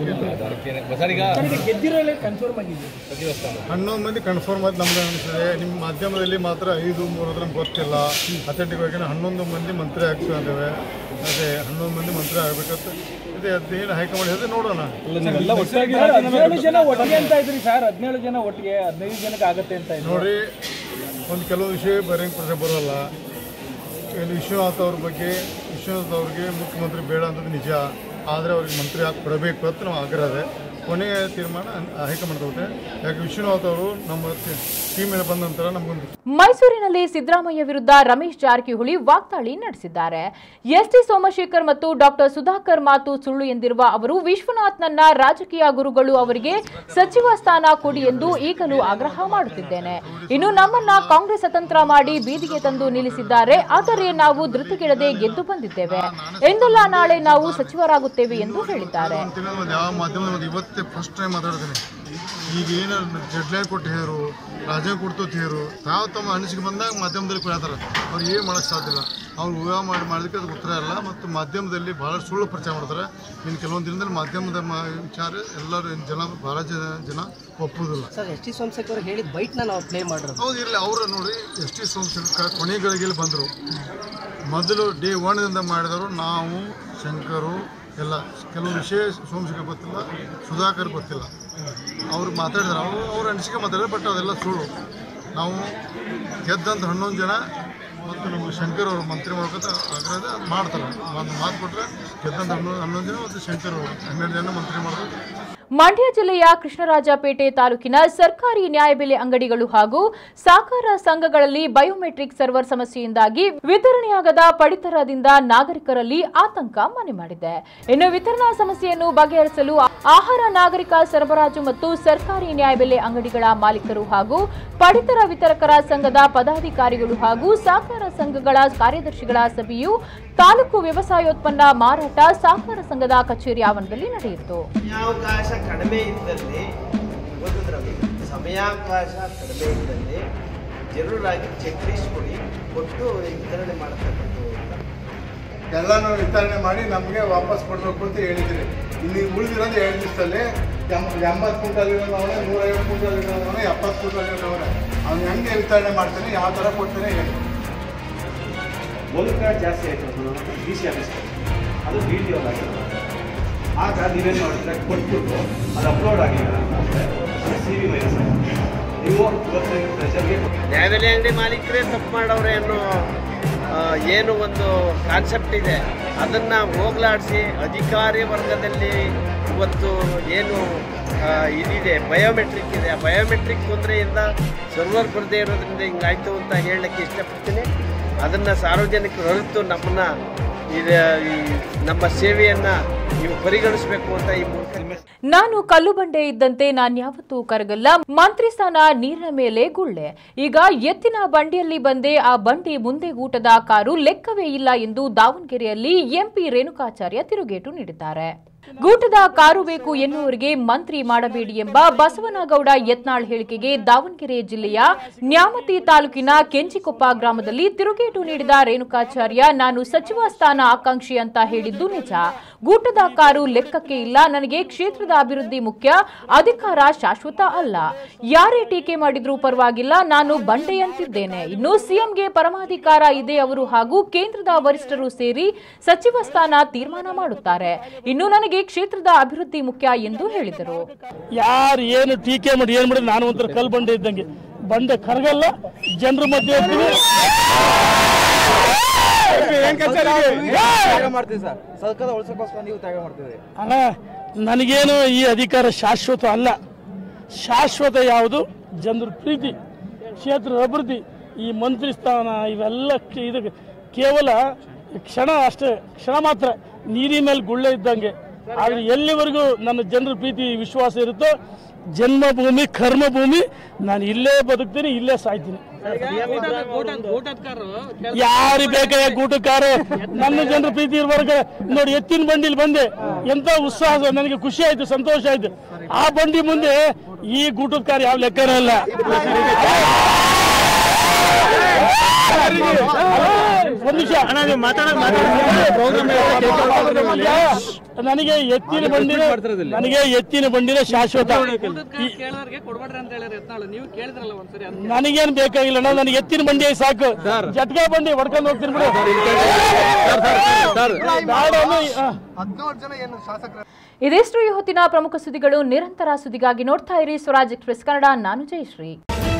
ಏನಿಲ್ಲ ಗೆದ್ದಿರೋಲ್ಲ ಕನ್ಫರ್ಮ್ ಆಗಿದೆ ಹನ್ನೊಂದು ಮಂದಿ ಕನ್ಫರ್ಮ್ ಆಗಿ ನಮ್ಗೆ ಅನಿಸ್ತದೆ ನಿಮ್ಮ ಮಾಧ್ಯಮದಲ್ಲಿ ಮಾತ್ರ ಐದು ಮೂರು ಅಂದ್ರೆ ನಮ್ಗೆ ಗೊತ್ತಿಲ್ಲ ಅಥೆಂಟಿಕ್ ಆಗಿ ಹನ್ನೊಂದು ಮಂದಿ ಮಂತ್ರಿ ಆಗ್ತೀವಿ ಅಂತೇವೆ ಅದೇ ಹನ್ನೊಂದು ಮಂದಿ ಮಂತ್ರಿ ಆಗ್ಬೇಕಂತ ಇದೆ ಅದೇನು ಹೈಕಮಾಂಡ್ ಹೇಳಿದ್ರೆ ನೋಡೋಣ ಹದಿನೇಳು ಜನ ಒಟ್ಟಿಗೆ ಅಂತ ಇದ್ರಿ ಸರ್ ಹದಿನೇಳು ಜನ ಒಟ್ಟಿಗೆ ಹದಿನೈದು ಜನಕ್ಕೆ ಆಗತ್ತೆ ಅಂತ ಇದ್ರು ನೋಡ್ರಿ ಒಂದು ಕೆಲವು ವಿಷಯ ಬರೆಯಂಗೆ ಪ್ರಶ್ನೆ ಬರೋಲ್ಲ ಇಲ್ಲಿ ವಿಶ್ವನಾಥ್ ಅವ್ರ ಬಗ್ಗೆ ವಿಶ್ವನಾಥ್ ಅವ್ರಿಗೆ ಮುಖ್ಯಮಂತ್ರಿ ಬೇಡ ಅಂತದ್ದು ನಿಜ ಆದರೆ ಅವ್ರಿಗೆ ಮಂತ್ರಿ ಹಾಕಿ ಕೊಡಬೇಕು ಅಂತ ನಾವು ಆಗ್ರಹ ಇದೆ ಕೊನೆಯ ತೀರ್ಮಾನ ಹೈಕಮಾಂಡ್ ತಗೋತೆ ಯಾಕೆ ವಿಶ್ವನಾಥ್ ಅವರು ನಮ್ಮ ಟೀಮ್ ಮೇಲೆ ಬಂದ ನಂತರ ನಮಗೊಂದು ಮೈಸೂರಿನಲ್ಲಿ ಸಿದ್ದರಾಮಯ್ಯ ವಿರುದ್ಧ ರಮೇಶ್ ಜಾರಕಿಹೊಳಿ ವಾಗ್ದಾಳಿ ನಡೆಸಿದ್ದಾರೆ ಎಸ್ಟಿ ಸೋಮಶೇಖರ್ ಮತ್ತು ಡಾಕ್ಟರ್ ಸುಧಾಕರ್ ಮಾತು ಸುಳ್ಳು ಎಂದಿರುವ ಅವರು ವಿಶ್ವನಾಥ್ನನ್ನ ರಾಜಕೀಯ ಗುರುಗಳು ಅವರಿಗೆ ಸಚಿವ ಸ್ಥಾನ ಕೊಡಿ ಎಂದು ಈಗಲೂ ಆಗ್ರಹ ಮಾಡುತ್ತಿದ್ದೇನೆ ಇನ್ನು ನಮ್ಮನ್ನ ಕಾಂಗ್ರೆಸ್ ಸ್ವತಂತ್ರ ಮಾಡಿ ಬೀದಿಗೆ ತಂದು ನಿಲ್ಲಿಸಿದ್ದಾರೆ ಆದರೆ ನಾವು ಧೃತಿಗೆಡದೆ ಗೆದ್ದು ಬಂದಿದ್ದೇವೆ ಎಂದಲ್ಲ ನಾಳೆ ನಾವು ಸಚಿವರಾಗುತ್ತೇವೆ ಎಂದು ಹೇಳಿದ್ದಾರೆ ಅಂತಿಮ ಒಂದು ಯಾವ ಮಾಧ್ಯಮದಲ್ಲಿ ಇವತ್ತೇ ಫಸ್ಟ್ ಟೈಮ್ ಮಾತಾಡ್ತೀನಿ ಈಗ ಏನು ಡೆಡ್ಲೈನ್ ಕೊಟ್ಟು ಹೇರು ರಾಜ್ಯ ಕೊಡ್ತು ಹೇರು ತಾವು ತಮ್ಮ ಅನಿಸಿಕೆ ಬಂದಾಗ ಮಾಧ್ಯಮದಲ್ಲಿ ಹೇಳ್ತಾರೆ ಅವ್ರು ಏನು ಮಾಡೋಕ್ಕೆ ಸಾಧ್ಯ ಇಲ್ಲ ಅವ್ರು ಊಹೆ ಮಾಡಿ ಮಾಡೋದಕ್ಕೆ ಅದು ಉತ್ತರ ಇಲ್ಲ ಮತ್ತು ಮಾಧ್ಯಮದಲ್ಲಿ ಭಾಳ ಸುಳ್ಳು ಪ್ರಚಾರ ಮಾಡ್ತಾರೆ ಇನ್ನು ಕೆಲವೊಂದು ದಿನದಲ್ಲಿ ಮಾಧ್ಯಮದ ಮ- ವಿಚಾರ ಎಲ್ಲರೂ ಜನ ಭಾಳ ಜನ ಜನ ಒಪ್ಪುವುದಿಲ್ಲ ಸರ್ ಎಸ್ ಟಿ ಸೋಮಶೇಖರ್ ಹೇಳಿದ ಬೈಟ್ನ ನಾವು ಪ್ಲೇ ಮಾಡಿರೋದು ಹೌದು ಇರಲಿ ಅವರು ನೋಡಿ ಎಸ್ ಟಿ ಸೋಮಶೇಖರ್ ಕೊನೆ ಗಳಿಗೆಯಲ್ಲಿ ಬಂದರು ಮೊದಲು ಡೇ ಒನ್ದಿಂದ ಮಾಡಿದವರು ನಾವು ಶಂಕರು ಎಲ್ಲ ಕೆಲವು ವಿಷಯ ಸೋಮಶೇಖರ್ ಗೊತ್ತಿಲ್ಲ ಸುಧಾಕರ್ ಗೊತ್ತಿಲ್ಲ ಅವ್ರು ಮಾತಾಡಿದ್ರು ಅವರು ಅವ್ರ ಅನಿಸಿಕೆ ಮಾತಾಡಿದ್ರು ಬಟ್ ಅದೆಲ್ಲ ಸುಳ್ಳು ನಾವು ಗೆದ್ದಂಥ ಹನ್ನೊಂದು ಜನ ಮತ್ತು ನಮ್ಮ ಶಂಕರ್ ಅವರು ಮಂತ್ರಿ ಮಾಡ್ಕೊತ ಆಗ್ರಹ ಅದು ಮಾಡ್ತಾರೆ ಒಂದು ಮಾತು ಕೊಟ್ಟರೆ ಗೆದ್ದಂಥ ಹನ್ನೊಂದು ಹನ್ನೊಂದು ಜನ ಮತ್ತು ಶಂಕರ್ ಅವರು ಹನ್ನೆರಡು ಜನ ಮಂತ್ರಿ ಮಾಡ್ಬೇಕು ಮಂಡ್ಯ ಜಿಲ್ಲೆಯ ಕೃಷ್ಣರಾಜಪೇಟೆ ತಾಲೂಕಿನ ಸರ್ಕಾರಿ ನ್ಯಾಯಬೆಲೆ ಅಂಗಡಿಗಳು ಹಾಗೂ ಸಹಕಾರ ಸಂಘಗಳಲ್ಲಿ ಬಯೋಮೆಟ್ರಿಕ್ ಸರ್ವರ್ ಸಮಸ್ಯೆಯಿಂದಾಗಿ ವಿತರಣೆಯಾಗದ ಪಡಿತರದಿಂದ ನಾಗರಿಕರಲ್ಲಿ ಆತಂಕ ಮನೆ ಮಾಡಿದೆ ಇನ್ನು ವಿತರಣಾ ಸಮಸ್ಯೆಯನ್ನು ಬಗೆಹರಿಸಲು ಆಹಾರ ನಾಗರಿಕ ಸರಬರಾಜು ಮತ್ತು ಸರ್ಕಾರಿ ನ್ಯಾಯಬೆಲೆ ಅಂಗಡಿಗಳ ಮಾಲೀಕರು ಹಾಗೂ ಪಡಿತರ ವಿತರಕರ ಸಂಘದ ಪದಾಧಿಕಾರಿಗಳು ಹಾಗೂ ಸಹಕಾರ ಸಂಘಗಳ ಕಾರ್ಯದರ್ಶಿಗಳ ಸಭೆಯು ತಾಲೂಕು ವ್ಯವಸಾಯೋತ್ಪನ್ನ ಮಾರಾಟ ಸಹಕಾರ ಸಂಘದ ಕಚೇರಿ ಆವರಣದಲ್ಲಿ ನಡೆಯಿತು ಅವಕಾಶ ಕಡಿಮೆ ಇದ್ದಲ್ಲಿ ಓದಿದ್ರಲ್ಲಿ ಸಮಯಾವಕಾಶ ಕಡಿಮೆ ಇದ್ದಲ್ಲಿ ಜನರಲಾಗಿ ಚೆಕ್ ಲೀಸ್ಟ್ ಕೊಡಿ ಕೊಟ್ಟು ವಿತರಣೆ ಮಾಡತಕ್ಕಂಥದ್ದು ಅಂತ ಎಲ್ಲಾನು ವಿತರಣೆ ಮಾಡಿ ನಮಗೆ ವಾಪಸ್ ಕೊಡಬೇಕು ಅಂತ ಹೇಳಿದ್ರಿ ಇಲ್ಲಿ ಉಳಿದಿರೋದು ಎರಡು ದಿವಸದಲ್ಲಿ ಎಂಬತ್ತು ಕ್ವಿಂಟಲ್ ಇರೋದವನೇ ನೂರೈವತ್ತು ಕ್ವಿಂಟಲ್ ಇರೋದವನೇ ಎಪ್ಪತ್ತು ಕ್ವಿಂಟಲ್ ಇರೋದವನೇ ಅವ್ನು ಹೆಂಗೆ ವಿತರಣೆ ಮಾಡ್ತಾನೆ ಯಾವ ಥರ ಕೊಡ್ತಾನೆ ಹೇಳಿ ಒಂದು ಕಾರ್ಡ್ ಜಾಸ್ತಿ ಆಯಿತು ಡಿ ಸಿ ಆಫೀಸ್ ಅದು ಡಿ ಟಿ ಆಗಿರೋದು ಆಗ ನೀವೇನು ಮಾಡ್ತೀರಾ ಕೊಟ್ಬಿಟ್ಟು ಅದು ಅಪ್ಲೋಡ್ ಆಗಿಲ್ಲ ಅಂತಂದರೆ ಅದು ಸಿ ವಿ ಮೈನಸ್ ಆಗುತ್ತೆ ನೀವು ಇವತ್ತು ಪ್ರೆಷರ್ಗೆ ನ್ಯಾಯಬೆಲೆ ಅಂಗಡಿ ಮಾಲೀಕರೇ ತಪ್ಪು ಮಾಡವ್ರೆ ಅನ್ನೋ ಆ, ಏನು ಒಂದು ಕಾನ್ಸೆಪ್ಟ್ ಇದೆ ಅದನ್ನು ಹೋಗ್ಲಾಡಿಸಿ ಅಧಿಕಾರಿ ವರ್ಗದಲ್ಲಿ ಇವತ್ತು ಏನು ಆ, ಇದಿದೆ ಬಯೋಮೆಟ್ರಿಕ್ ಇದೆ ಆ ಬಯೋಮೆಟ್ರಿಕ್ ತೊಂದರೆಯಿಂದ ಸರ್ವರ್ ಬರದೇ ಇರೋದ್ರಿಂದ ಹಿಂಗಾಯ್ತು ಅಂತ ಹೇಳಲಿಕ್ಕೆ ಇಷ್ಟಪಡ್ತೀನಿ ಅದನ್ನು ಸಾರ್ವಜನಿಕರು ಅರಿತು ನಮ್ಮನ್ನು ಇದು ಈ ನಮ್ಮ ಸೇವೆಯನ್ನು ನೀವು ಪರಿಗಣಿಸಬೇಕು ಅಂತ ಈ ಮೂಲಕ ನಾನು ಕಲ್ಲು ಬಂಡೆ ಇದ್ದಂತೆ ನಾನ್ಯಾವತ್ತೂ ಕರಗಲ್ಲ ಮಂತ್ರಿ ಸ್ಥಾನ ನೀರಿನ ಮೇಲೆ ಗುಳ್ಳೆ ಈಗ ಎತ್ತಿನ ಬಂಡಿಯಲ್ಲಿ ಬಂದೆ ಆ ಬಂಡಿ ಮುಂದೆ ಗೂಟದ ಕಾರು ಲೆಕ್ಕವೇ ಇಲ್ಲ ಎಂದು ದಾವಣಗೆರೆಯಲ್ಲಿ ಎಂಪಿ ರೇಣುಕಾಚಾರ್ಯ ತಿರುಗೇಟು ನೀಡಿದ್ದಾರೆ ಗೂಟದ ಕಾರು ಬೇಕು ಎನ್ನುವರಿಗೆ ಮಂತ್ರಿ ಮಾಡಬೇಡಿ ಎಂಬ ಬಸವನಗೌಡ ಯತ್ನಾಳ್ ಹೇಳಿಕೆಗೆ ದಾವಣಗೆರೆ ಜಿಲ್ಲೆಯ ನ್ಯಾಮತಿ ತಾಲೂಕಿನ ಕೆಂಚಿಕೊಪ್ಪ ಗ್ರಾಮದಲ್ಲಿ ತಿರುಗೇಟು ನೀಡಿದ ರೇಣುಕಾಚಾರ್ಯ ನಾನು ಸಚಿವ ಸ್ಥಾನ ಆಕಾಂಕ್ಷಿ ಅಂತ ಹೇಳಿದ್ದು ನಿಜ ಗೂಟದ ಕಾರು ಲೆಕ್ಕಕ್ಕೆ ಇಲ್ಲ ನನಗೆ ಕ್ಷೇತ್ರದ ಅಭಿವೃದ್ಧಿ ಮುಖ್ಯ ಅಧಿಕಾರ ಶಾಶ್ವತ ಅಲ್ಲ ಯಾರೇ ಟೀಕೆ ಮಾಡಿದ್ರೂ ಪರವಾಗಿಲ್ಲ ನಾನು ಬಂಡೆಯಂತಿದ್ದೇನೆ ಇನ್ನು ಸಿಎಂಗೆ ಪರಮಾಧಿಕಾರ ಇದೆ ಅವರು ಹಾಗೂ ಕೇಂದ್ರದ ವರಿಷ್ಠರು ಸೇರಿ ಸಚಿವ ಸ್ಥಾನ ತೀರ್ಮಾನ ಮಾಡುತ್ತಾರೆ ಇನ್ನು ನನಗೆ ಕ್ಷೇತ್ರದ ಅಭಿವೃದ್ಧಿ ಮುಖ್ಯ ಎಂದು ಹೇಳಿದರು ಯಾರು ಏನು ಟೀಕೆ ಮಾಡಿ ಏನು ಮಾಡಿ ನಾನು ಒಂಥರ ಕಲ್ ಬಂಡೆ ಇದ್ದಂಗೆ ಬಂಡೆ ಕರಗಲ್ಲ ಜನರ ಮಧ್ಯೆ ಇರ್ತೀನಿ ಮಾಡ್ತೀವಿ ಸರ್ ಸರ್ಕಾರ ಉಳಿಸೋಕ್ಕೋಸ್ಕರ ನೀವು ತ್ಯಾಗ ಮಾಡ್ತೀವಿ ಅಣ್ಣ ನನಗೇನು ಈ ಅಧಿಕಾರ ಶಾಶ್ವತ ಅಲ್ಲ ಶಾಶ್ವತ ಯಾವುದು ಜನರ ಪ್ರೀತಿ ಕ್ಷೇತ್ರದ ಅಭಿವೃದ್ಧಿ ಈ ಮಂತ್ರಿ ಸ್ಥಾನ ಇವೆಲ್ಲ ಕ- ಇದು ಕೇವಲ ಕ್ಷಣ ಅಷ್ಟೇ ಕ್ಷಣ ಮಾತ್ರ ನೀರಿನ ಮೇಲೆ ಗುಳ್ಳೆ ಇದ್ದಂಗೆ ಆದರೆ ಎಲ್ಲಿವರೆಗೂ ನನ್ನ ಜನರ ಪ್ರೀತಿ ವಿಶ್ವಾಸ ಇರುತ್ತೋ ಜನ್ಮಭೂಮಿ ಕರ್ಮಭೂಮಿ ನಾನು ಇಲ್ಲೇ ಬದುಕ್ತೀನಿ ಇಲ್ಲೇ ಸಾಯ್ತೀನಿ ಯಾರು ಬೇಕಾದ ಗೂಟಕ್ಕಾರ ನನ್ನ ಜನರ ಪ್ರೀತಿ ಇರುವಾಗ ನೋಡಿ ಎತ್ತಿನ ಬಂಡಿಲಿ ಬಂದೆ ಎಂತ ಉತ್ಸಾಹ ನನಗೆ ಖುಷಿ ಆಯ್ತು ಸಂತೋಷ ಆಯ್ತು ಆ ಬಂಡಿ ಮುಂದೆ ಈ ಗೂಟದ ಕಾರ್ ಯಾವ ಲೆಕ್ಕನೇ ಇಲ್ಲ ಒಂದ್ ನಿಮಿಷ ನನಗೆ ಎತ್ತಿನ ಬಂಡಿನ ನನಗೆ ಎತ್ತಿನ ಬಂಡಿನ ಶಾಶ್ವತ ಈ- ನನಗೇನ್ ಬೇಕಾಗಿಲ್ಲ ಅಣ್ಣ, ನನಗೆ ಎತ್ತಿನ ಬಂಡಿ ಸಾಕು ಜಟ್ಕಾ ಬಂಡಿ ಹೊಡ್ಕೊಂಡು ಹೋಗ್ತೀನಿ ಬಿಡು ಬೇಡ ಅಂದ್ರೆ, ಆ. ಹದಿನೇಳು ಜನ ಏನು ಶಾಸಕರ ಇದಿಷ್ಟು ಈ ಹೊತ್ತಿನ ಪ್ರಮುಖ ಸುದ್ದಿಗಳು ನಿರಂತರ ಸುದ್ದಿಗಾಗಿ ನೋಡ್ತಾ ಇರಿ ಸ್ವರಾಜ್ ಎಕ್ಸ್ಪ್ರೆಸ್ ಕನ್ನಡ ನಾನು ಜಯಶ್ರೀ